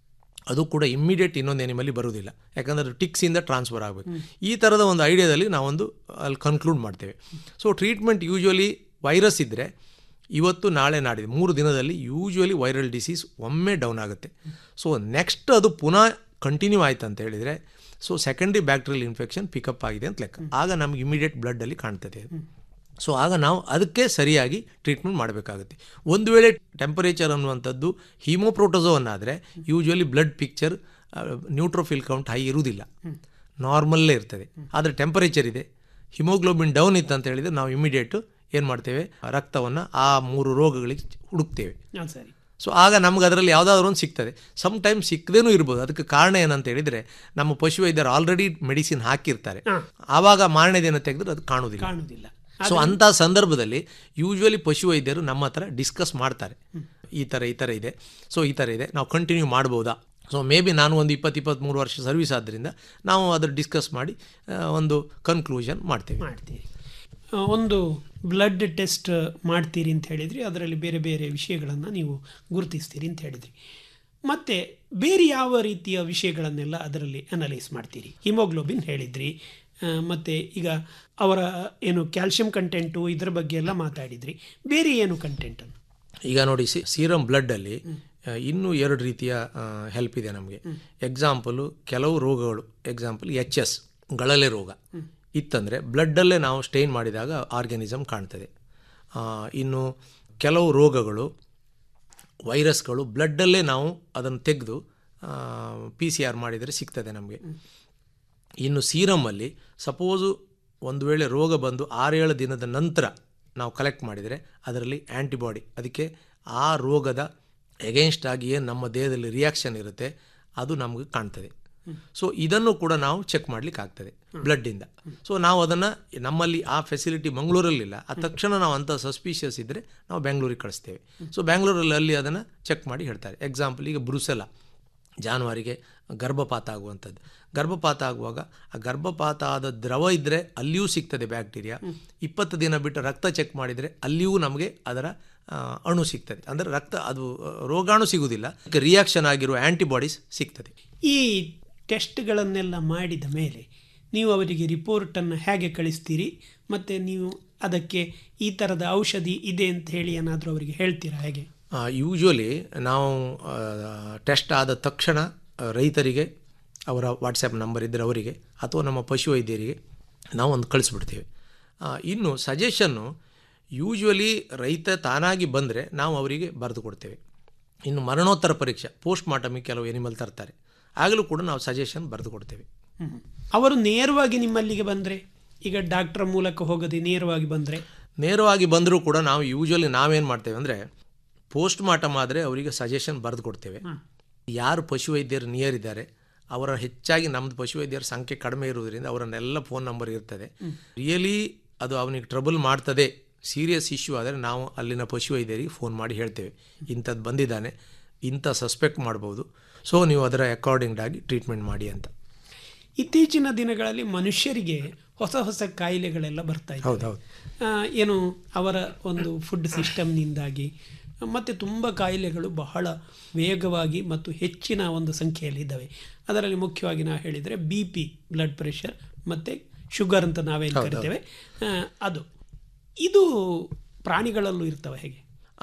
ಅದು ಕೂಡ ಇಮ್ಮಿಡಿಯೇಟ್ ಇನ್ನೊಂದು ಎನಿಮಲಿ ಬರುವುದಿಲ್ಲ ಯಾಕಂದರೆ ಟಿಕ್ಸಿಂದ ಟ್ರಾನ್ಸ್ಫರ್ ಆಗಬೇಕು ಈ ಥರದ ಒಂದು ಐಡಿಯಾದಲ್ಲಿ ನಾವೊಂದು ಅಲ್ಲಿ ಕನ್ಕ್ಲೂಡ್ ಮಾಡ್ತೇವೆ ಸೊ ಟ್ರೀಟ್ಮೆಂಟ್ ಯೂಶ್ವಲಿ ವೈರಸ್ ಇದ್ದರೆ ಇವತ್ತು ನಾಳೆ ನಾಡಿದ್ದು ಮೂರು ದಿನದಲ್ಲಿ ಯೂಶ್ವಲಿ ವೈರಲ್ ಡಿಸೀಸ್ ಒಮ್ಮೆ ಡೌನ್ ಆಗುತ್ತೆ ಸೊ ನೆಕ್ಸ್ಟ್ ಅದು ಪುನಃ ಕಂಟಿನ್ಯೂ ಆಯ್ತು ಅಂತ ಹೇಳಿದರೆ so secondary bacterial infection pick up ಆಗಿದೆ ಅಂತ ಲೆಕ್ಕ ಆಗ ನಮ್ಗೆ ಇಮಿಡಿಯೇಟ್ ಬ್ಲಡ್ಡಲ್ಲಿ ಕಾಣ್ತದೆ ಸೊ ಆಗ ನಾವು ಅದಕ್ಕೆ ಸರಿಯಾಗಿ ಟ್ರೀಟ್ಮೆಂಟ್ ಮಾಡಬೇಕಾಗುತ್ತೆ ಒಂದು ವೇಳೆ ಟೆಂಪರೇಚರ್ ಅನ್ನುವಂಥದ್ದು ಹೀಮೋಪ್ರೋಟೋಸೋವನ್ನಾದರೆ usually blood picture neutrophil count high ಇರುವುದಿಲ್ಲ ನಾರ್ಮಲ್ಲೇ ಇರ್ತದೆ ಆದರೆ ಟೆಂಪರೇಚರ್ ಇದೆ ಹಿಮೋಗ್ಲೋಬಿನ್ ಡೌನ್ ಇತ್ತು ಅಂತ ಹೇಳಿದರೆ ನಾವು ಇಮಿಡಿಯೇಟು ಏನು ಮಾಡ್ತೇವೆ ರಕ್ತವನ್ನು ಆ ಮೂರು ರೋಗಗಳಿಗೆ ಹುಡುಕ್ತೇವೆ ಹಾಂ ಸರಿ ಸೊ ಆಗ ನಮ್ಗೆ ಅದರಲ್ಲಿ ಯಾವುದಾದ್ರೂ ಒಂದು ಸಿಗ್ತದೆ ಸಮ್ ಟೈಮ್ ಸಿಕ್ಕದೇನೂ ಇರ್ಬೋದು ಅದಕ್ಕೆ ಕಾರಣ ಏನಂತ ಹೇಳಿದರೆ ನಮ್ಮ ಪಶುವೈದ್ಯರು ಆಲ್ರೆಡಿ ಮೆಡಿಸಿನ್ ಹಾಕಿರ್ತಾರೆ ಆವಾಗ ಮಾರನೇ ದಿನ ತೆಗೆದ್ರೆ ಅದು ಕಾಣುವುದಿಲ್ಲ ಕಾಣುವುದಿಲ್ಲ ಸೊ ಅಂಥ ಸಂದರ್ಭದಲ್ಲಿ ಯೂಶ್ವಲಿ ಪಶುವೈದ್ಯರು ನಮ್ಮ ಹತ್ರ ಡಿಸ್ಕಸ್ ಮಾಡ್ತಾರೆ ಈ ಥರ ಈ ಥರ ಇದೆ ಸೊ ಈ ಥರ ಇದೆ ನಾವು ಕಂಟಿನ್ಯೂ ಮಾಡ್ಬೋದಾ ಸೊ ಮೇ ಬಿ ನಾನು ಒಂದು ಇಪ್ಪತ್ತು ಇಪ್ಪತ್ತ್ಮೂರು ವರ್ಷ ಸರ್ವಿಸ್ ಆದ್ದರಿಂದ ನಾವು ಅದ್ರ ಡಿಸ್ಕಸ್ ಮಾಡಿ ಆ, ಒಂದು ಕನ್ಕ್ಲೂಷನ್ ಮಾಡ್ತೇವೆ ಮಾಡ್ತೀರಿ ಆ, ಒಂದು ಬ್ಲಡ್ ಟೆಸ್ಟ್ ಮಾಡ್ತೀರಿ ಅಂತ ಹೇಳಿದ್ರಿ ಅದರಲ್ಲಿ ಬೇರೆ ಬೇರೆ ವಿಷಯಗಳನ್ನು ನೀವು ಗುರುತಿಸ್ತೀರಿ ಅಂತ ಹೇಳಿದ್ರಿ ಮತ್ತು ಬೇರೆ ಯಾವ ರೀತಿಯ ವಿಷಯಗಳನ್ನೆಲ್ಲ ಅದರಲ್ಲಿ ಅನಲೈಸ್ ಮಾಡ್ತೀರಿ ಹಿಮೋಗ್ಲೋಬಿನ್ ಹೇಳಿದ್ರಿ ಆ, ಮತ್ತೆ ಈಗ ಅವರ ಏನು ಕ್ಯಾಲ್ಶಿಯಂ ಕಂಟೆಂಟು ಇದರ ಬಗ್ಗೆ ಎಲ್ಲ ಮಾತಾಡಿದ್ರಿ ಬೇರೆ ಏನು ಕಂಟೆಂಟನ್ನು ಈಗ ನೋಡಿ ಸಿ ಸೀರಮ್ ಬ್ಲಡ್ಡಲ್ಲಿ ಇನ್ನೂ ಎರಡು ರೀತಿಯ ಹೆಲ್ಪ್ ಇದೆ ನಮಗೆ ಎಕ್ಸಾಂಪಲು ಕೆಲವು ರೋಗಗಳು ಎಕ್ಸಾಂಪಲ್ ಎಚ್ ಎಸ್ ಗಳಲೆ ರೋಗ ಇತ್ತಂದರೆ ಬ್ಲಡ್ಡಲ್ಲೇ ನಾವು ಸ್ಟೈನ್ ಮಾಡಿದಾಗ ಆರ್ಗ್ಯಾನಿಸಮ್ ಕಾಣ್ತದೆ ಆ, ಇನ್ನು ಕೆಲವು ರೋಗಗಳು ವೈರಸ್ಗಳು ಬ್ಲಡ್ಡಲ್ಲೇ ನಾವು ಅದನ್ನು ತೆಗೆದು ಪಿ ಸಿ ಆರ್ ಮಾಡಿದರೆ ಸಿಗ್ತದೆ ನಮಗೆ ಇನ್ನು ಸೀರಮಲ್ಲಿ ಸಪೋಸು ಒಂದು ವೇಳೆ ರೋಗ ಬಂದು ಆರೇಳು ದಿನದ ನಂತರ ನಾವು ಕಲೆಕ್ಟ್ ಮಾಡಿದರೆ ಅದರಲ್ಲಿ ಆ್ಯಂಟಿಬಾಡಿ ಅದಕ್ಕೆ ಆ ರೋಗದ ಎಗೇನ್ಸ್ಟ್ ಆಗಿ ಏನು ನಮ್ಮ ದೇಹದಲ್ಲಿ ರಿಯಾಕ್ಷನ್ ಇರುತ್ತೆ ಅದು ನಮಗೆ ಕಾಣ್ತದೆ ಸೊ ಇದನ್ನು ಕೂಡ ನಾವು ಚೆಕ್ ಮಾಡ್ಲಿಕ್ಕೆ ಆಗ್ತದೆ ಬ್ಲಡ್ಡಿಂದ ಸೊ ನಾವು ಅದನ್ನು ನಮ್ಮಲ್ಲಿ ಆ ಫೆಸಿಲಿಟಿ ಮಂಗಳೂರಲ್ಲಿಲ್ಲ ಆ ತಕ್ಷಣ ನಾವು ಅಂಥ ಸಸ್ಪಿಷಿಯಸ್ ಇದ್ದರೆ ನಾವು ಬೆಂಗಳೂರಿಗೆ ಕಳಿಸ್ತೇವೆ ಸೊ ಬೆಂಗಳೂರಲ್ಲಿ ಅಲ್ಲಿ ಅದನ್ನು ಚೆಕ್ ಮಾಡಿ ಹೇಳ್ತಾರೆ ಎಕ್ಸಾಂಪಲ್ ಈಗ ಬ್ರುಸೆಲ ಜಾನುವಾರಿಗೆ ಗರ್ಭಪಾತ ಆಗುವಂಥದ್ದು ಗರ್ಭಪಾತ ಆಗುವಾಗ ಆ ಗರ್ಭಪಾತ ಆದ ದ್ರವ ಇದ್ದರೆ ಅಲ್ಲಿಯೂ ಸಿಗ್ತದೆ ಬ್ಯಾಕ್ಟೀರಿಯಾ ಇಪ್ಪತ್ತು ದಿನ ಬಿಟ್ಟು ರಕ್ತ ಚೆಕ್ ಮಾಡಿದರೆ ಅಲ್ಲಿಯೂ ನಮಗೆ ಅದರ ಆ, ಅಣು ಸಿಗ್ತದೆ ಅಂದರೆ ರಕ್ತ ಅದು ಆ, ರೋಗಾಣು ಸಿಗುವುದಿಲ್ಲ ರಿಯಾಕ್ಷನ್ ಆಗಿರುವ ಆ್ಯಂಟಿಬಾಡೀಸ್ ಸಿಗ್ತದೆ ಈ ಟೆಸ್ಟ್ಗಳನ್ನೆಲ್ಲ ಮಾಡಿದ ಮೇಲೆ ನೀವು ಅವರಿಗೆ ರಿಪೋರ್ಟನ್ನು ಹೇಗೆ ಕಳಿಸ್ತೀರಿ ಮತ್ತು ನೀವು ಅದಕ್ಕೆ ಈ ಥರದ ಔಷಧಿ ಇದೆ ಅಂತ ಹೇಳಿ ಏನಾದರೂ ಅವರಿಗೆ ಹೇಳ್ತೀರಾ ಹೇಗೆ ಯೂಶ್ವಲಿ ನಾವು ಟೆಸ್ಟ್ ಆದ ತಕ್ಷಣ ಆ, ರೈತರಿಗೆ ಅವರ ವಾಟ್ಸಪ್ ನಂಬರ್ ಇದ್ದರೆ ಅವರಿಗೆ ಅಥವಾ ನಮ್ಮ ಪಶುವೈದ್ಯರಿಗೆ ನಾವು ಒಂದು ಕಳಿಸ್ಬಿಡ್ತೇವೆ ಆ, ಇನ್ನು ಸಜೆಷನ್ನು ಯೂಶ್ವಲಿ ರೈತ ತಾನಾಗಿ ಬಂದರೆ ನಾವು ಅವರಿಗೆ ಬರೆದು ಕೊಡ್ತೇವೆ ಇನ್ನು ಮರಣೋತ್ತರ ಪರೀಕ್ಷೆ ಪೋಸ್ಟ್ ಮಾರ್ಟಮಿಗೆ ಕೆಲವು ಎನಿಮಲ್ ತರ್ತಾರೆ ಆಗಲೂ ಕೂಡ ನಾವು ಸಜೆಷನ್ ಬರೆದು ಕೊಡ್ತೇವೆ ಹ್ಮ್. ಅವರು ನೇರವಾಗಿ ನಿಮ್ಮಲ್ಲಿಗೆ ಬಂದರೆ ಈಗ ಡಾಕ್ಟರ್ ಮೂಲಕ ಹೋಗದೆ ನೇರವಾಗಿ ಬಂದರೆ ನೇರವಾಗಿ ಬಂದರೂ ಕೂಡ ನಾವು ಯೂಶ್ವಲಿ ನಾವೇನು ಮಾಡ್ತೇವೆ ಅಂದರೆ ಪೋಸ್ಟ್ ಮಾರ್ಟಮ್ ಆದರೆ ಅವರಿಗೆ ಸಜೆಷನ್ ಬರೆದು ಕೊಡ್ತೇವೆ ಯಾರು ಪಶುವೈದ್ಯರು ನಿಯರ್ ಇದ್ದಾರೆ ಅವರ ಹೆಚ್ಚಾಗಿ ನಮ್ಮದು ಪಶುವೈದ್ಯರ ಸಂಖ್ಯೆ ಕಡಿಮೆ ಇರುವುದರಿಂದ ಅವರನ್ನೆಲ್ಲ ಫೋನ್ ನಂಬರ್ ಇರ್ತದೆ ರಿಯಲಿ ಅದು ಅವನಿಗೆ ಟ್ರಬಲ್ ಮಾಡ್ತದೆ ಸೀರಿಯಸ್ ಇಶ್ಯೂ ಆದರೆ ನಾವು ಅಲ್ಲಿನ ಪಶುವೈದ್ಯರಿಗೆ ಫೋನ್ ಮಾಡಿ ಹೇಳ್ತೇವೆ ಇಂಥದ್ದು ಬಂದಿದ್ದಾನೆ ಇಂಥ ಸಸ್ಪೆಕ್ಟ್ ಮಾಡ್ಬೋದು ಸೊ ನೀವು ಅದರ ಅಕಾರ್ಡಿಂಗ್ ಆಗಿ ಟ್ರೀಟ್ಮೆಂಟ್ ಮಾಡಿ ಅಂತ ಇತ್ತೀಚಿನ ದಿನಗಳಲ್ಲಿ ಮನುಷ್ಯರಿಗೆ ಹೊಸ ಹೊಸ ಕಾಯಿಲೆಗಳೆಲ್ಲ ಬರ್ತಾ ಇದೆ ಹೌದು, ಹೌದು. ಏನು ಅವರ ಒಂದು ಫುಡ್ ಸಿಸ್ಟಮ್ನಿಂದಾಗಿ ಮತ್ತು ತುಂಬ ಕಾಯಿಲೆಗಳು ಬಹಳ ವೇಗವಾಗಿ ಮತ್ತು ಹೆಚ್ಚಿನ ಒಂದು ಸಂಖ್ಯೆಯಲ್ಲಿದ್ದಾವೆ ಅದರಲ್ಲಿ ಮುಖ್ಯವಾಗಿ ನಾವು ಹೇಳಿದರೆ ಬಿ ಪಿ ಬ್ಲಡ್ ಪ್ರೆಷರ್ ಮತ್ತು ಶುಗರ್ ಅಂತ ನಾವೇನು ಹೌದು, ಕರಿತೇವೆ ಆ, ಅದು ಇದು ಪ್ರಾಣಿಗಳಲ್ಲೂ ಇರ್ತವೆ ಹೇಗೆ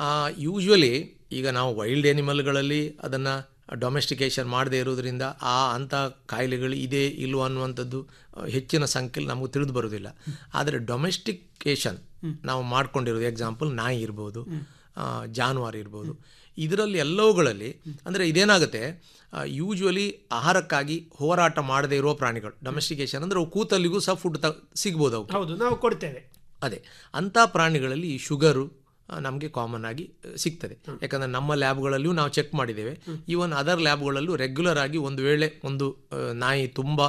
ಯೂಶ್ವಲಿ ಈಗ ನಾವು ವೈಲ್ಡ್ ಎನಿಮಲ್ಗಳಲ್ಲಿ ಅದನ್ನು ಡೊಮೆಸ್ಟಿಕೇಶನ್ ಮಾಡದೇ ಇರೋದ್ರಿಂದ ಆ ಅಂಥ ಕಾಯಿಲೆಗಳು ಇದೆ ಇಲ್ವೋ ಅನ್ನುವಂಥದ್ದು ಆ, ಹೆಚ್ಚಿನ ಸಂಖ್ಯೆಯಲ್ಲಿ ನಮಗೆ ತಿಳಿದು ಬರೋದಿಲ್ಲ ಆದರೆ ಡೊಮೆಸ್ಟಿಕೇಶನ್ ನಾವು ಮಾಡ್ಕೊಂಡಿರೋದು ಎಕ್ಸಾಂಪಲ್ ನಾಯಿ ಇರ್ಬೋದು ಆ, ಜಾನುವಾರು ಇರ್ಬೋದು ಇದರಲ್ಲಿ ಎಲ್ಲವುಗಳಲ್ಲಿ ಅಂದರೆ ಇದೇನಾಗುತ್ತೆ ಯೂಶ್ವಲಿ ಆಹಾರಕ್ಕಾಗಿ ಹೋರಾಟ ಮಾಡದೇ ಇರೋ ಪ್ರಾಣಿಗಳು ಡೊಮೆಸ್ಟಿಕೇಶನ್ ಅಂದರೆ ಅವು ಕೂತಲ್ಲಿಗೂ ಸಹ ಫುಡ್ ತ ಸಿಗ್ಬೋದು ಅವು ಹೌದು ನಾವು ಕೊಡ್ತೇವೆ ಅದೇ ಅಂಥ ಪ್ರಾಣಿಗಳಲ್ಲಿ ಈ ಶುಗರು ನಮಗೆ ಕಾಮನ್ ಆಗಿ ಆ, ಸಿಗ್ತದೆ ಯಾಕಂದರೆ ನಮ್ಮ ಲ್ಯಾಬ್ಗಳಲ್ಲಿಯೂ ನಾವು ಚೆಕ್ ಮಾಡಿದ್ದೇವೆ ಈವನ್ ಅದರ್ ಲ್ಯಾಬ್ಗಳಲ್ಲೂ ರೆಗ್ಯುಲರ್ ಆಗಿ ಒಂದು ವೇಳೆ ಒಂದು ಆ, ನಾಯಿ ತುಂಬ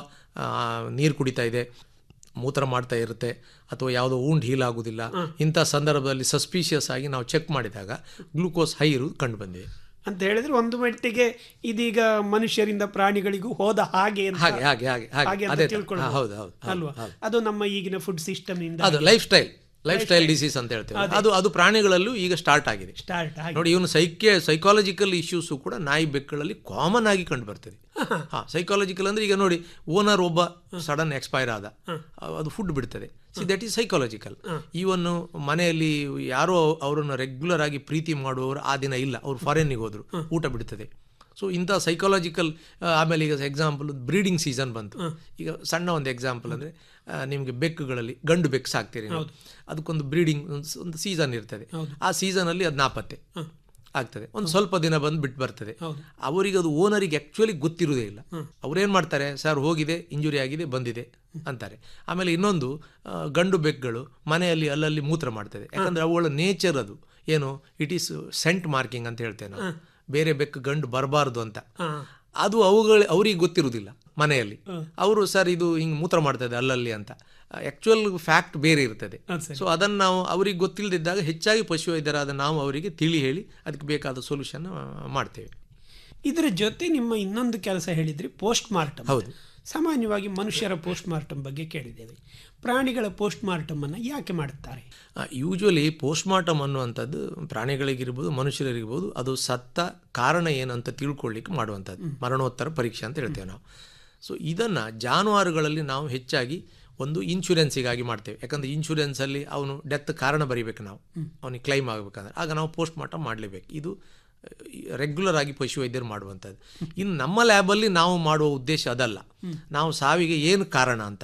ನೀರು ಕುಡಿತಾ ಇದೆ ಮೂತ್ರ ಮಾಡ್ತಾ ಇರುತ್ತೆ ಅಥವಾ ಯಾವುದೋ wound ಹೀಲ್ ಆಗೋದಿಲ್ಲ ಇಂಥ ಸಂದರ್ಭದಲ್ಲಿ ಸಸ್ಪಿಷಿಯಸ್ ಆಗಿ ನಾವು ಚೆಕ್ ಮಾಡಿದಾಗ ಗ್ಲೂಕೋಸ್ ಹೈ ಇರುವುದು ಕಂಡು ಬಂದಿದೆ ಅಂತ ಹೇಳಿದ್ರೆ ಒಂದು ಮಟ್ಟಿಗೆ ಇದೀಗ ಮನುಷ್ಯರಿಂದ ಪ್ರಾಣಿಗಳಿಗೂ ಹೋದ ಹಾಗೆ ಅಂತ ಹಾಗೆ ಹಾಗೆ ಹಾಗೆ ಹಾಗೆ ಅಂತ ಅದೇ ತರ. ತಿಳ್ಕೊಳ್ಬೋದು. ಹಾ, ಹೌದು ಹೌದು ಹೌದು, ಅಲ್ವಾ ಹೌದು. ಅದು ನಮ್ಮ ಈಗಿನ ಫುಡ್ ಸಿಸ್ಟಮ್ ಇಂದ ಅದು lifestyle lifestyle disease ಅಂತ ಹೇಳ್ತೇವೆ ಅದೇ. ಅದು ಅದು ಪ್ರಾಣಿಗಳಲ್ಲೂ ಈಗ ಸ್ಟಾರ್ಟ್ ಆಗಿದೆ ಸ್ಟಾರ್ಟ್ ಆಗಿ ನೋಡಿ ಇವನು ಸೈಕ್ಯ ಸೈಕಾಲಜಿಕಲ್ ಇಶ್ಯೂಸು ಕೂಡ ನಾಯಿ ಬೆಕ್ಕುಗಳಲ್ಲಿ ಕಾಮನ್ ಆಗಿ ಕಂಡು ಬರ್ತದೆ ಹಾ ಸೈಕಾಲಜಿಕಲ್ ಅಂದ್ರೆ ಈಗ ನೋಡಿ ಓನರ್ ಒಬ್ಬ ಸಡನ್ ಎಕ್ಸ್ಪೈರ್ ಆದ ಅದು ಫುಡ್ ಬಿಡ್ತದೆ see that is psychological even ಮನೆಯಲ್ಲಿ ಯಾರೋ ಅವರನ್ನು ರೆಗ್ಯುಲರ್ ಆಗಿ ಪ್ರೀತಿ ಮಾಡುವವರು ಆ ದಿನ ಇಲ್ಲ ಅವ್ರು ಫಾರಿನ್ನಿಗೆ ಹೋದ್ರು ಊಟ ಬಿಡ್ತದೆ ಸೊ ಇಂಥ ಸೈಕಾಲಜಿಕಲ್ ಆಮೇಲೆ ಈಗ ಎಕ್ಸಾಂಪಲ್ ಬ್ರೀಡಿಂಗ್ ಸೀಸನ್ ಬಂತು ಈಗ ಸಣ್ಣ ಒಂದು ಎಕ್ಸಾಂಪಲ್ ಅಂದರೆ ನಿಮಗೆ ಬೆಕ್ಕುಗಳಲ್ಲಿ ಗಂಡು ಬೆಕ್ಕು ಸಾಕ್ತೀರಿ ನೀವು. ಅದಕ್ಕೊಂದು ಬ್ರೀಡಿಂಗ್ ಒಂದು ಸೀಸನ್ ಇರ್ತದೆ ಆ ಸೀಸನಲ್ಲಿ ಅದು ನಾಪತ್ತೆ ಆಗ್ತದೆ ಒಂದು ಸ್ವಲ್ಪ ದಿನ ಬಂದು ಬಿಟ್ಟು ಬರ್ತದೆ ಅವರಿಗೆ ಅದು ಓನರಿಗೆ ಆ್ಯಕ್ಚುಲಿ ಗೊತ್ತಿರುವುದೇ ಇಲ್ಲ ಅವ್ರೇನು ಮಾಡ್ತಾರೆ ಸರ್ ಹೋಗಿದೆ ಇಂಜುರಿ ಆಗಿದೆ ಬಂದಿದೆ ಅಂತಾರೆ ಆಮೇಲೆ ಇನ್ನೊಂದು ಆ, ಗಂಡು ಬೆಕ್ಕುಗಳು ಮನೆಯಲ್ಲಿ ಅಲ್ಲಲ್ಲಿ ಮೂತ್ರ ಮಾಡ್ತದೆ ಯಾಕಂದ್ರೆ ಅವುಗಳ ನೇಚರ್ ಅದು ಏನು ಇಟ್ ಈಸ್ ಸೆಂಟ್ ಮಾರ್ಕಿಂಗ್ ಅಂತ ಹೇಳ್ತೇವೆ ನಾವು ಬೇರೆ ಬೆಕ್ಕು ಗಂಡು ಬರಬಾರ್ದು ಅಂತ ಅದು ಅವುಗಳ ಅವ್ರಿಗೆ ಗೊತ್ತಿರುವುದಿಲ್ಲ ಮನೆಯಲ್ಲಿ ಅವರು ಸರ್ ಇದು ಹಿಂಗೆ ಮೂತ್ರ ಮಾಡ್ತದೆ ಅಲ್ಲಲ್ಲಿ ಅಂತ ಆ್ಯಕ್ಚುಯಲ್ ಫ್ಯಾಕ್ಟ್ ಬೇರೆ ಇರ್ತದೆ ಸೊ ಅದನ್ನು ನಾವು ಅವ್ರಿಗೆ ಗೊತ್ತಿಲ್ಲದಿದ್ದಾಗ ಹೆಚ್ಚಾಗಿ ಪಶುವೈದ್ಯರಾದ ನಾವು ಅವರಿಗೆ ತಿಳಿ ಹೇಳಿ ಅದಕ್ಕೆ ಬೇಕಾದ ಸೊಲ್ಯೂಷನ್ ಮಾಡ್ತೇವೆ ಇದರ ಜೊತೆ ನಿಮ್ಮ ಇನ್ನೊಂದು ಕೆಲಸ ಹೇಳಿದ್ರಿ ಪೋಸ್ಟ್ ಮಾರ್ಟಮ್ ಹೌದು. ಸಾಮಾನ್ಯವಾಗಿ ಮನುಷ್ಯರ ಪೋಸ್ಟ್ ಮಾರ್ಟಮ್ ಬಗ್ಗೆ ಕೇಳಿದ್ದೇವೆ ಪ್ರಾಣಿಗಳ ಪೋಸ್ಟ್ ಮಾರ್ಟಮ್ ಅನ್ನ ಯಾಕೆ ಮಾಡುತ್ತಾರೆ ಯೂಶ್ವಲಿ ಪೋಸ್ಟ್ಮಾರ್ಟಮ್ ಅನ್ನುವಂಥದ್ದು ಪ್ರಾಣಿಗಳಿಗಿರ್ಬೋದು ಮನುಷ್ಯರಿಗಿರ್ಬೋದು ಅದು ಸತ್ತ ಕಾರಣ ಏನಂತ ತಿಳ್ಕೊಳ್ಳಿಕ್ಕೆ ಮಾಡುವಂಥದ್ದು ಮರಣೋತ್ತರ ಪರೀಕ್ಷೆ ಅಂತ ಹೇಳ್ತೇವೆ ನಾವು ಸೊ ಇದನ್ನು ಜಾನುವಾರುಗಳಲ್ಲಿ ನಾವು ಹೆಚ್ಚಾಗಿ ಒಂದು ಇನ್ಶೂರೆನ್ಸಿಗಾಗಿ ಮಾಡ್ತೇವೆ ಯಾಕಂದರೆ ಇನ್ಶೂರೆನ್ಸಲ್ಲಿ ಅವನು ಡೆತ್ ಕಾರಣ ಬರೀಬೇಕು ನಾವು ಅವನಿಗೆ ಕ್ಲೈಮ್ ಆಗಬೇಕಂದ್ರೆ ಆಗ ನಾವು ಪೋಸ್ಟ್ ಮಾರ್ಟಮ್ ಮಾಡಲೇಬೇಕು ಇದು ರೆಗ್ಯುಲರ್ ಆಗಿ ಪಶುವೈದ್ಯರು ಮಾಡುವಂಥದ್ದು ಇನ್ನು ನಮ್ಮ ಲ್ಯಾಬಲ್ಲಿ ನಾವು ಮಾಡುವ ಉದ್ದೇಶ ಅದಲ್ಲ ನಾವು ಸಾವಿಗೆ ಏನು ಕಾರಣ ಅಂತ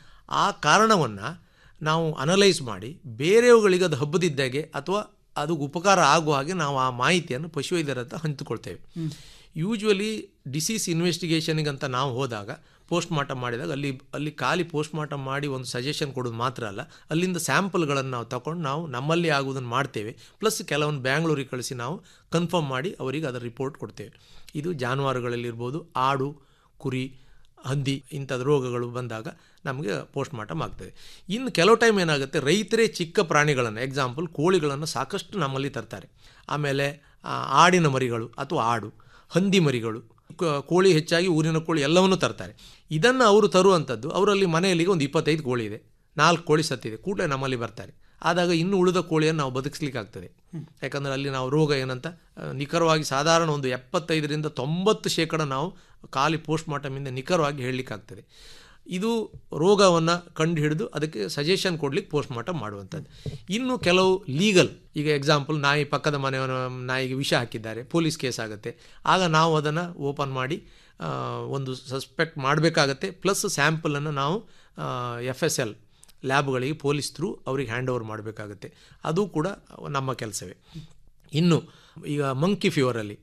ಆ ಕಾರಣವನ್ನು ನಾವು ಅನಲೈಸ್ ಮಾಡಿ ಬೇರೆಯವುಗಳಿಗೆ ಅದು ಹಬ್ಬದಿದ್ದಾಗೆ ಅಥವಾ ಅದು ಉಪಕಾರ ಆಗುವ ಹಾಗೆ ನಾವು ಆ ಮಾಹಿತಿಯನ್ನು ಪಶುವೈದ್ಯರ ಹತ್ರ ಹಂಚಿಕೊಳ್ತೇವೆ ಯೂಶ್ವಲಿ ಡಿಸೀಸ್ ಇನ್ವೆಸ್ಟಿಗೇಷನಿಗೆ ಅಂತ ನಾವು ಹೋದಾಗ ಪೋಸ್ಟ್ ಮಾರ್ಟಮ್ ಮಾಡಿದಾಗ ಅಲ್ಲಿ ಅಲ್ಲಿ ಖಾಲಿ ಪೋಸ್ಟ್ ಮಾರ್ಟಮ್ ಮಾಡಿ ಒಂದು ಸಜೆಷನ್ ಕೊಡೋದು ಮಾತ್ರ ಅಲ್ಲ ಅಲ್ಲಿಂದ ಸ್ಯಾಂಪಲ್ಗಳನ್ನು ನಾವು ತಗೊಂಡು ನಾವು ನಮ್ಮಲ್ಲಿ ಆಗುವುದನ್ನು ಮಾಡ್ತೇವೆ ಪ್ಲಸ್ ಕೆಲವೊಂದು ಬ್ಯಾಂಗ್ಳೂರಿಗೆ ಕಳಿಸಿ ನಾವು ಕನ್ಫರ್ಮ್ ಮಾಡಿ ಅವರಿಗೆ ಅದರ ರಿಪೋರ್ಟ್ ಕೊಡ್ತೇವೆ ಇದು ಜಾನುವಾರುಗಳಲ್ಲಿರ್ಬೋದು ಆಡು ಕುರಿ ಹಂದಿ ಇಂಥದ್ದು ರೋಗಗಳು ಬಂದಾಗ ನಮಗೆ ಪೋಸ್ಟ್ ಮಾರ್ಟಮ್ ಆಗ್ತದೆ ಇನ್ನು ಕೆಲವು ಟೈಮ್ ಏನಾಗುತ್ತೆ ರೈತರೇ ಚಿಕ್ಕ ಪ್ರಾಣಿಗಳನ್ನು ಎಕ್ಸಾಂಪಲ್ ಕೋಳಿಗಳನ್ನು ಸಾಕಷ್ಟು ನಮ್ಮಲ್ಲಿ ತರ್ತಾರೆ ಆಮೇಲೆ ಆ, ಆಡಿನ ಮರಿಗಳು ಅಥವಾ ಆಡು ಹಂದಿ ಮರಿಗಳು ಕ- ಕೋಳಿ ಹೆಚ್ಚಾಗಿ ಊರಿನ ಕೋಳಿ ಎಲ್ಲವನ್ನೂ ತರ್ತಾರೆ ಇದನ್ನು ಅವರು ತರುವಂಥದ್ದು ಅವರಲ್ಲಿ ಮನೆಯಲ್ಲಿ ಒಂದು ಇಪ್ಪತ್ತೈದು ಕೋಳಿ ಇದೆ ನಾಲ್ಕು ಕೋಳಿ ಸತ್ತಿದೆ ಕೂಡಲೇ ನಮ್ಮಲ್ಲಿ ಬರ್ತಾರೆ ಆದಾಗ ಇನ್ನು ಉಳಿದ ಕೋಳಿಯನ್ನು ನಾವು ಬದುಕಿಸ್ಲಿಕ್ಕೆ ಆಗ್ತದೆ ಯಾಕಂದರೆ ಅಲ್ಲಿ ನಾವು ರೋಗ ಏನಂತ ಆ, ನಿಖರವಾಗಿ ಸಾಧಾರಣ ಒಂದು ಎಪ್ಪತ್ತೈದರಿಂದ ತೊಂಬತ್ತು ಶೇಕಡ ನಾವು ಖಾಲಿ ಪೋಸ್ಟ್ ಮಾರ್ಟಮಿಂದ ನಿಖರವಾಗಿ ಹೇಳಲಿಕ್ಕಾಗ್ತದೆ ಇದು ರೋಗವನ್ನು ಕಂಡು ಹಿಡಿದು ಅದಕ್ಕೆ ಸಜೆಷನ್ ಕೊಡ್ಲಿಕ್ಕೆ ಪೋಸ್ಟ್ ಮಾರ್ಟಮ್ ಮಾಡುವಂಥದ್ದು ಇನ್ನು ಕೆಲವು ಲೀಗಲ್ ಈಗ ಎಕ್ಸಾಂಪಲ್ ನಾಯಿ ಪಕ್ಕದ ಮನೆಯವನ ನಾಯಿಗೆ ವಿಷ ಹಾಕಿದ್ದಾರೆ ಪೊಲೀಸ್ ಕೇಸ್ ಆಗುತ್ತೆ ಆಗ ನಾವು ಅದನ್ನು ಓಪನ್ ಮಾಡಿ ಆ, ಒಂದು ಸಸ್ಪೆಕ್ಟ್ ಮಾಡಬೇಕಾಗತ್ತೆ ಪ್ಲಸ್ ಸ್ಯಾಂಪಲನ್ನು ನಾವು ಎಫ್ ಎಸ್ ಎಲ್ ಲ್ಯಾಬ್ಗಳಿಗೆ ಪೊಲೀಸ್ ಥ್ರೂ ಅವ್ರಿಗೆ ಹ್ಯಾಂಡ್ ಓವರ್ ಮಾಡಬೇಕಾಗುತ್ತೆ ಅದು ಕೂಡ ನಮ್ಮ ಕೆಲಸವೇ ಇನ್ನು ಈಗ ಮಂಕಿ ಫೀವರಲ್ಲಿ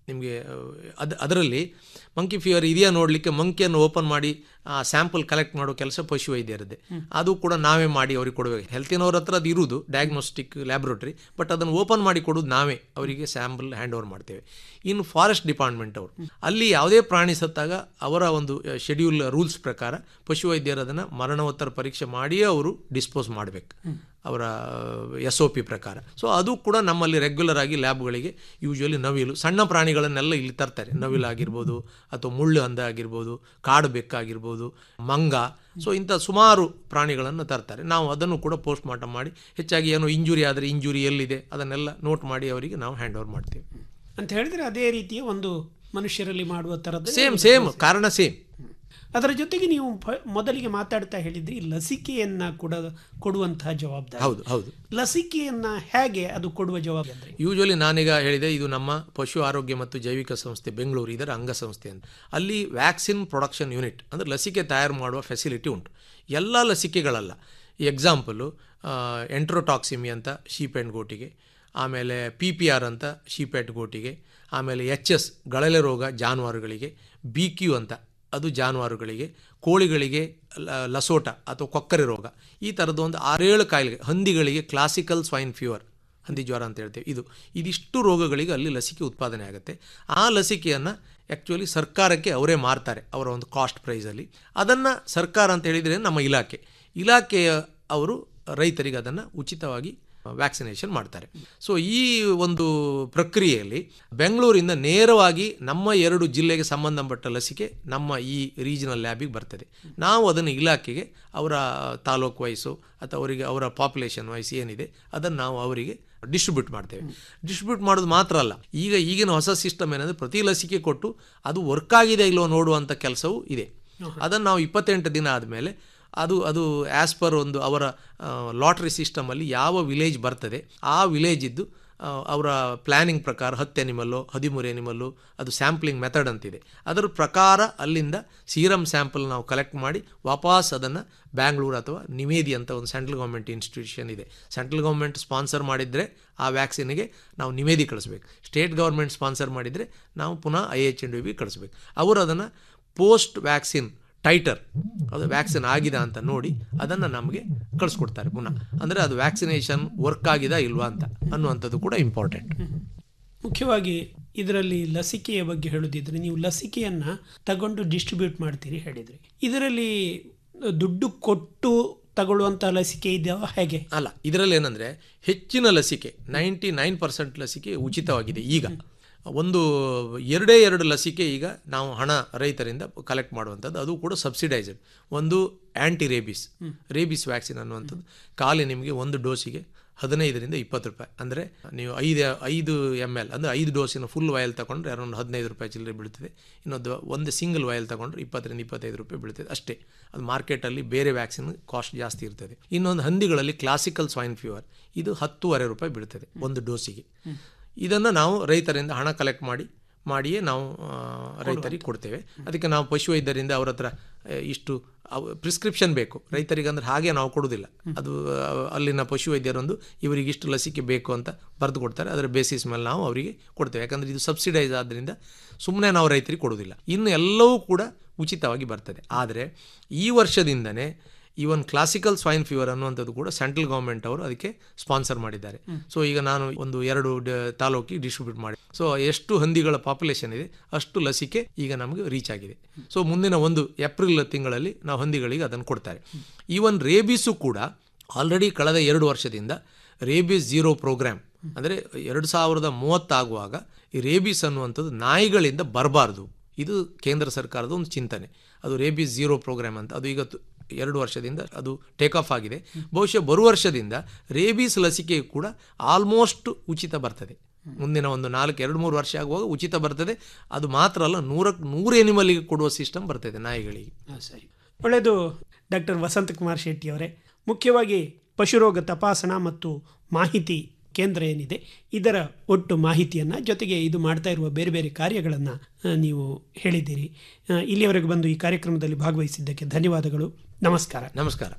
ನಿಮಗೆ ಅದು ಅದರಲ್ಲಿ ಮಂಕಿ ಫೀವರ್ ಇದೆಯಾ ನೋಡಲಿಕ್ಕೆ ಮಂಕಿಯನ್ನು ಓಪನ್ ಮಾಡಿ ಆ ಸ್ಯಾಂಪಲ್ ಕಲೆಕ್ಟ್ ಮಾಡೋ ಕೆಲಸ ಪಶುವೈದ್ಯರದ್ದೇ ಅದು ಕೂಡ ನಾವೇ ಮಾಡಿ ಅವ್ರಿಗೆ ಕೊಡಬೇಕು ಹೆಲ್ತಿನವ್ರ ಹತ್ರ ಅದು ಇರುವುದು ಡಯಾಗ್ನೋಸ್ಟಿಕ್ ಲ್ಯಾಬ್ರೋಟರಿ ಬಟ್ ಅದನ್ನು ಓಪನ್ ಮಾಡಿ ಕೊಡೋದು ನಾವೇ ಅವರಿಗೆ ಸ್ಯಾಂಪಲ್ ಹ್ಯಾಂಡ್ ಓವರ್ ಮಾಡ್ತೇವೆ ಇನ್ನು ಫಾರೆಸ್ಟ್ ಡಿಪಾರ್ಟ್ಮೆಂಟ್ ಅವರು ಅಲ್ಲಿ ಯಾವುದೇ ಪ್ರಾಣಿ ಸತ್ತಾಗ ಅವರ ಒಂದು ಶೆಡ್ಯೂಲ್ ರೂಲ್ಸ್ ಪ್ರಕಾರ ಪಶುವೈದ್ಯರು ಅದನ್ನು ಮರಣೋತ್ತರ ಪರೀಕ್ಷೆ ಮಾಡಿಯೇ ಅವರು ಡಿಸ್ಪೋಸ್ ಮಾಡಬೇಕು ಅವರ ಎಸ್ ಒ ಪಿ ಪ್ರಕಾರ ಸೊ ಅದು ಕೂಡ ನಮ್ಮಲ್ಲಿ ರೆಗ್ಯುಲರ್ ಆಗಿ ಲ್ಯಾಬ್ಗಳಿಗೆ ಯೂಶ್ವಲಿ ನವಿಲು ಸಣ್ಣ ಪ್ರಾಣಿಗಳನ್ನೆಲ್ಲ ಇಲ್ಲಿ ತರ್ತಾರೆ ನವಿಲಾಗಿರ್ಬೋದು ಅಥವಾ ಮುಳ್ಳು ಹಂದ ಆಗಿರ್ಬೋದು ಕಾಡು ಬೆಕ್ಕಾಗಿರ್ಬೋದು ಮಂಗ ಸೊ ಇಂಥ ಸುಮಾರು ಪ್ರಾಣಿಗಳನ್ನು ತರ್ತಾರೆ ನಾವು ಅದನ್ನು ಕೂಡ ಪೋಸ್ಟ್ ಮಾರ್ಟಮ್ ಮಾಡಿ ಹೆಚ್ಚಾಗಿ ಏನೋ ಇಂಜುರಿ ಆದರೆ ಇಂಜುರಿ ಎಲ್ಲಿದೆ ಅದನ್ನೆಲ್ಲ ನೋಟ್ ಮಾಡಿ ಅವರಿಗೆ ನಾವು ಹ್ಯಾಂಡ್ ಓವರ್ ಮಾಡ್ತೇವೆ ಅಂತ ಹೇಳಿದ್ರೆ ಅದೇ ರೀತಿಯ ಒಂದು ಮನುಷ್ಯರಲ್ಲಿ ಮಾಡುವ ಥರದ ಸೇಮ್ ಸೇಮ್ ಕಾರಣ ಸೇಮ್ ಅದರ ಜೊತೆಗೆ ನೀವು ಪ- ಮೊದಲಿಗೆ ಮಾತಾಡ್ತಾ ಹೇಳಿದ್ರಿ ಲಸಿಕೆಯನ್ನ ಕೂಡ ಕೊಡುವಂತಹ ಜವಾಬ್ದಾರಿ ಹೌದು ಹೌದು ಲಸಿಕೆಯನ್ನ ಹೇಗೆ ಅದು ಕೊಡುವ ಜವಾಬ್ದಾರಿ ಯೂಶ್ವಲಿ ನಾನೀಗ ಹೇಳಿದೆ ಇದು ನಮ್ಮ ಪಶು ಆರೋಗ್ಯ ಮತ್ತು ಜೈವಿಕ ಸಂಸ್ಥೆ ಬೆಂಗಳೂರು ಇದರ ಅಂಗಸಂಸ್ಥೆ ಅಂತ ಅಲ್ಲಿ ವ್ಯಾಕ್ಸಿನ್ ಪ್ರೊಡಕ್ಷನ್ ಯೂನಿಟ್ ಅಂದರೆ ಲಸಿಕೆ ತಯಾರು ಮಾಡುವ ಫೆಸಿಲಿಟಿ ಉಂಟು ಎಲ್ಲ ಲಸಿಕೆಗಳಲ್ಲ ಎಕ್ಸಾಂಪಲು ಎಂಟ್ರೋಟಾಕ್ಸಿಮಿ ಅಂತ ಶೀಪ್ ಆ್ಯಂಡ್ ಗೋಟಿಗೆ ಆಮೇಲೆ ಪಿ ಪಿ ಆರ್ ಅಂತ ಶೀಪ್ ಆ್ಯಂಡ್ ಗೋಟಿಗೆ ಆಮೇಲೆ ಎಚ್ ಎಸ್ ಗಳಲೆ ರೋಗ ಜಾನುವಾರುಗಳಿಗೆ ಬಿ ಕ್ಯೂ ಅಂತ ಅದು ಜಾನುವಾರುಗಳಿಗೆ ಕೋಳಿಗಳಿಗೆ ಲ- ಲಸೋಟ ಅಥವಾ ಕೊಕ್ಕರೆ ರೋಗ ಈ ಥರದ್ದು ಒಂದು ಆರೇಳು ಕಾಯಿಲೆಗೆ ಹಂದಿಗಳಿಗೆ ಕ್ಲಾಸಿಕಲ್ ಸ್ವೈನ್ ಫೀವರ್ ಹಂದಿ ಜ್ವರ ಅಂತ ಹೇಳ್ತೇವೆ ಇದು ಇದಿಷ್ಟು ರೋಗಗಳಿಗೆ ಅಲ್ಲಿ ಲಸಿಕೆ ಉತ್ಪಾದನೆ ಆಗುತ್ತೆ ಆ ಲಸಿಕೆಯನ್ನು ಆ್ಯಕ್ಚುಲಿ ಸರ್ಕಾರಕ್ಕೆ ಅವರೇ ಮಾರ್ತಾರೆ ಅವರ ಒಂದು ಕಾಸ್ಟ್ ಪ್ರೈಸಲ್ಲಿ ಅದನ್ನು ಸರ್ಕಾರ ಅಂತ ಹೇಳಿದರೆ ನಮ್ಮ ಇಲಾಖೆ ಇಲಾಖೆಯ ಅವರು ರೈತರಿಗೆ ಅದನ್ನು ಉಚಿತವಾಗಿ ವ್ಯಾಕ್ಸಿನೇಷನ್ ಮಾಡ್ತಾರೆ ಸೊ ಈ ಒಂದು ಪ್ರಕ್ರಿಯೆಯಲ್ಲಿ ಬೆಂಗಳೂರಿಂದ ನೇರವಾಗಿ ನಮ್ಮ ಎರಡು ಜಿಲ್ಲೆಗೆ ಸಂಬಂಧಪಟ್ಟ ಲಸಿಕೆ ನಮ್ಮ ಈ ರೀಜನಲ್ ಲ್ಯಾಬಿಗೆ ಬರ್ತದೆ ನಾವು ಅದನ್ನು ಇಲಾಖೆಗೆ ಅವರ ತಾಲೂಕು ವಯಸ್ಸು ಅಥವಾ ಅವರಿಗೆ ಅವರ ಪಾಪ್ಯುಲೇಷನ್ ವಯಸ್ಸು ಏನಿದೆ ಅದನ್ನು ನಾವು ಅವರಿಗೆ ಡಿಸ್ಟ್ರಿಬ್ಯೂಟ್ ಮಾಡ್ತೇವೆ ಡಿಸ್ಟ್ರಿಬ್ಯೂಟ್ ಮಾಡೋದು ಮಾತ್ರ ಅಲ್ಲ ಈಗ ಈಗಿನ ಹೊಸ ಸಿಸ್ಟಮ್ ಏನಂದರೆ ಪ್ರತಿ ಲಸಿಕೆ ಕೊಟ್ಟು ಅದು ವರ್ಕ್ ಆಗಿದೆ ಇಲ್ಲೋ ನೋಡುವಂಥ ಕೆಲಸವೂ ಇದೆ ಅದನ್ನು ನಾವು ಇಪ್ಪತ್ತೆಂಟು ದಿನ ಆದಮೇಲೆ ಅದು ಅದು ಆ್ಯಸ್ ಪರ್ ಒಂದು ಅವರ ಲಾಟ್ರಿ ಸಿಸ್ಟಮಲ್ಲಿ ಯಾವ ವಿಲೇಜ್ ಬರ್ತದೆ ಆ ವಿಲೇಜಿದ್ದು ಆ, ಅವರ ಪ್ಲ್ಯಾನಿಂಗ್ ಪ್ರಕಾರ ಹತ್ತು ಎನಿಮಲ್ಲು ಹದಿಮೂರು ಎನಿಮಲ್ಲು ಅದು ಸ್ಯಾಂಪ್ಲಿಂಗ್ ಮೆಥಡ್ ಅಂತಿದೆ ಅದರ ಪ್ರಕಾರ ಅಲ್ಲಿಂದ ಸೀರಮ್ ಸ್ಯಾಂಪಲ್ ನಾವು ಕಲೆಕ್ಟ್ ಮಾಡಿ ವಾಪಸ್ ಅದನ್ನು ಬ್ಯಾಂಗ್ಳೂರು ಅಥವಾ ನಿವೇದಿ ಅಂತ ಒಂದು ಸೆಂಟ್ರಲ್ ಗೌರ್ಮೆಂಟ್ ಇನ್ಸ್ಟಿಟ್ಯೂಷನ್ ಇದೆ ಸೆಂಟ್ರಲ್ ಗೌರ್ಮೆಂಟ್ ಸ್ಪಾನ್ಸರ್ ಮಾಡಿದರೆ ಆ ವ್ಯಾಕ್ಸಿನ್ಗೆ ನಾವು ನಿವೇದಿ ಕಳಿಸ್ಬೇಕು ಸ್ಟೇಟ್ ಗೌರ್ಮೆಂಟ್ ಸ್ಪಾನ್ಸರ್ ಮಾಡಿದರೆ ನಾವು ಪುನಃ I H N D B ಕಳಿಸ್ಬೇಕು ಅವರು ಅದನ್ನು ಪೋಸ್ಟ್ ವ್ಯಾಕ್ಸಿನ್ ಟೈಟರ್ ಅದು ವ್ಯಾಕ್ಸಿನ್ ಆಗಿದೆ ಅಂತ ನೋಡಿ ಅದನ್ನು ನಮಗೆ ಕಳಿಸ್ಕೊಡ್ತಾರೆ ಪುನಃ ಅಂದರೆ ಅದು ವ್ಯಾಕ್ಸಿನೇಷನ್ ವರ್ಕ್ ಆಗಿದಾ ಇಲ್ವಾ ಅಂತ ಅನ್ನುವಂಥದ್ದು ಕೂಡ ಇಂಪಾರ್ಟೆಂಟ್ ಮುಖ್ಯವಾಗಿ ಇದರಲ್ಲಿ ಲಸಿಕೆಯ ಬಗ್ಗೆ ಹೇಳೋದಿದ್ರೆ ನೀವು ಲಸಿಕೆಯನ್ನ ತಗೊಂಡು ಡಿಸ್ಟ್ರಿಬ್ಯೂಟ್ ಮಾಡ್ತೀರಿ ಹೇಳಿದ್ರಿ ಇದರಲ್ಲಿ ದುಡ್ಡು ಕೊಟ್ಟು ತಗೊಳ್ಳುವಂಥ ಲಸಿಕೆ ಇದೆಯಾ ಹೇಗೆ ಅಲ್ಲ ಇದರಲ್ಲಿ ಏನಂದರೆ ಹೆಚ್ಚಿನ ಲಸಿಕೆ ನೈಂಟಿ ನೈನ್ ಪರ್ಸೆಂಟ್ ಲಸಿಕೆ ಉಚಿತವಾಗಿದೆ ಈಗ ಒಂದು ಎರಡೇ ಎರಡು ಲಸಿಕೆ ಈಗ ನಾವು ಹಣ ರೈತರಿಂದ ಕಲೆಕ್ಟ್ ಮಾಡುವಂಥದ್ದು ಅದು ಕೂಡ ಸಬ್ಸಿಡೈಸ್ಡ್ ಒಂದು ಆ್ಯಂಟಿ ರೇಬಿಸ್ ರೇಬಿಸ್ ವ್ಯಾಕ್ಸಿನ್ ಅನ್ನುವಂಥದ್ದು ಖಾಲಿ ನಿಮಗೆ ಒಂದು ಡೋಸಿಗೆ ಹದಿನೈದರಿಂದ ಇಪ್ಪತ್ತು ರೂಪಾಯಿ ಅಂದರೆ ನೀವು ಐದು ಐದು ಎಮ್ ಎಲ್ ಅಂದರೆ ಐದು ಡೋಸಿನ ಫುಲ್ ವಯಲ್ ತಗೊಂಡ್ರೆ ಅರೌಂಡ್ ಹದಿನೈದು ರೂಪಾಯಿ ಚಿಲ್ಲರೆ ಬೀಳ್ತದೆ ಇನ್ನೊಂದು ಒಂದು ಸಿಂಗಲ್ ವಯಲ್ ತಗೊಂಡ್ರೆ ಇಪ್ಪತ್ತರಿಂದ ಇಪ್ಪತ್ತೈದು ರೂಪಾಯಿ ಬೀಳ್ತದೆ ಅಷ್ಟೇ ಅದು ಮಾರ್ಕೆಟಲ್ಲಿ ಬೇರೆ ವ್ಯಾಕ್ಸಿನ್ ಕಾಸ್ಟ್ ಜಾಸ್ತಿ ಇರ್ತದೆ ಇನ್ನೊಂದು ಹಂದಿಗಳಲ್ಲಿ ಕ್ಲಾಸಿಕಲ್ ಸ್ವೈನ್ ಫೀವರ್ ಇದು ಹತ್ತೂವರೆ ರೂಪಾಯಿ ಬೀಳ್ತದೆ ಒಂದು ಡೋಸಿಗೆ ಇದನ್ನು ನಾವು ರೈತರಿಂದ ಹಣ ಕಲೆಕ್ಟ್ ಮಾಡಿ ಮಾಡಿಯೇ ನಾವು ಆ, ರೈತರಿಗೆ ಕೊಡ್ತೇವೆ ಅದಕ್ಕೆ ನಾವು ಪಶುವೈದ್ಯರಿಂದ ಅವ್ರ ಹತ್ರ ಆ, ಇಷ್ಟು ಪ್ರಿಸ್ಕ್ರಿಪ್ಷನ್ ಬೇಕು ರೈತರಿಗೆ ಅಂದ್ರೆ ಹಾಗೆ ನಾವು ಕೊಡೋದಿಲ್ಲ ಅದು ಆ, ಅಲ್ಲಿನ ಪಶುವೈದ್ಯರೊಂದು ಇವರಿಗೆ ಇಷ್ಟು ಲಸಿಕೆ ಬೇಕು ಅಂತ ಬರೆದು ಕೊಡ್ತಾರೆ ಅದರ ಬೇಸಿಸ್ ಮೇಲೆ ನಾವು ಅವರಿಗೆ ಕೊಡ್ತೇವೆ ಯಾಕಂದರೆ ಇದು ಸಬ್ಸಿಡೈಸ್ ಆದ್ದರಿಂದ ಸುಮ್ಮನೆ ನಾವು ರೈತರಿಗೆ ಕೊಡೋದಿಲ್ಲ ಇನ್ನು ಎಲ್ಲವೂ ಕೂಡ ಉಚಿತವಾಗಿ ಬರ್ತದೆ ಆದರೆ ಈ ವರ್ಷದಿಂದನೇ ಈವನ್ ಕ್ಲಾಸಿಕಲ್ ಸ್ವೈನ್ ಫೀವರ್ ಅನ್ನುವಂಥದ್ದು ಕೂಡ ಸೆಂಟ್ರಲ್ ಗೌರ್ಮೆಂಟ್ ಅವರು ಅದಕ್ಕೆ ಸ್ಪಾನ್ಸರ್ ಮಾಡಿದ್ದಾರೆ ಸೊ ಈಗ ನಾನು ಒಂದು ಎರಡು ಡ- ತಾಲೂಕಿಗೆ ಡಿಸ್ಟ್ರಿಬ್ಯೂಟ್ ಮಾಡಿ ಸೊ ಎಷ್ಟು ಹಂದಿಗಳ ಪಾಪ್ಯುಲೇಷನ್ ಇದೆ ಅಷ್ಟು ಲಸಿಕೆ ಈಗ ನಮಗೆ ರೀಚ್ ಆಗಿದೆ ಸೊ ಮುಂದಿನ ಒಂದು ಏಪ್ರಿಲ್ ತಿಂಗಳಲ್ಲಿ ನಾವು ಹಂದಿಗಳಿಗೆ ಅದನ್ನು ಕೊಡ್ತಾರೆ ಈವನ್ ರೇಬಿಸು ಕೂಡ ಆಲ್ರೆಡಿ ಕಳೆದ ಎರಡು ವರ್ಷದಿಂದ ರೇಬಿಸ್ ಜೀರೋ ಪ್ರೋಗ್ರಾಮ್ ಅಂದರೆ ಎರಡು ಸಾವಿರದ ಮೂವತ್ತಾಗುವಾಗ ಈ ರೇಬಿಸ್ ಅನ್ನುವಂಥದ್ದು ನಾಯಿಗಳಿಂದ ಬರಬಾರ್ದು ಇದು ಕೇಂದ್ರ ಸರ್ಕಾರದ ಒಂದು ಚಿಂತನೆ ಅದು ರೇಬಿಸ್ ಜೀರೋ ಪ್ರೋಗ್ರಾಮ್ ಅಂತ ಅದು ಈಗ ತು- ಎರಡು ವರ್ಷದಿಂದ ಅದು ಟೇಕ್ ಆಫ್ ಆಗಿದೆ ಬಹುಶಃ ಬರುವ ವರ್ಷದಿಂದ ರೇಬೀಸ್ ಲಸಿಕೆ ಕೂಡ ಆಲ್ಮೋಸ್ಟ್ ಉಚಿತ ಬರ್ತದೆ ಮುಂದಿನ ಒಂದು ನಾಲ್ಕು ಎರಡು ಮೂರು ವರ್ಷ ಆಗುವಾಗ ಉಚಿತ ಬರ್ತದೆ ಅದು ಮಾತ್ರ ಅಲ್ಲ ನೂರಕ್ಕೆ ನೂರು ಎನಿಮಲ್ಗೆ ಕೊಡುವ ಸಿಸ್ಟಮ್ ಬರ್ತದೆ ನಾಯಿಗಳಿಗೆ ಹಾಂ ಸರಿ ಒಳ್ಳೆಯದು ಡಾಕ್ಟರ್ ವಸಂತ ಕುಮಾರ್ ಶೆಟ್ಟಿ ಅವರೇ ಮುಖ್ಯವಾಗಿ ಪಶುರೋಗ ತಪಾಸಣಾ ಮತ್ತು ಮಾಹಿತಿ ಕೇಂದ್ರ ಏನಿದೆ ಇದರ ಒಟ್ಟು ಮಾಹಿತಿಯನ್ನು ಜೊತೆಗೆ ಇದು ಮಾಡ್ತಾ ಇರುವ ಬೇರೆ ಬೇರೆ ಕಾರ್ಯಗಳನ್ನು ನೀವು ಹೇಳಿದ್ದೀರಿ ಆ, ಇಲ್ಲಿಯವರೆಗೆ ಬಂದು ಈ ಕಾರ್ಯಕ್ರಮದಲ್ಲಿ ಭಾಗವಹಿಸಿದ್ದಕ್ಕೆ ಧನ್ಯವಾದಗಳು ನಮಸ್ಕಾರ ನಮಸ್ಕಾರ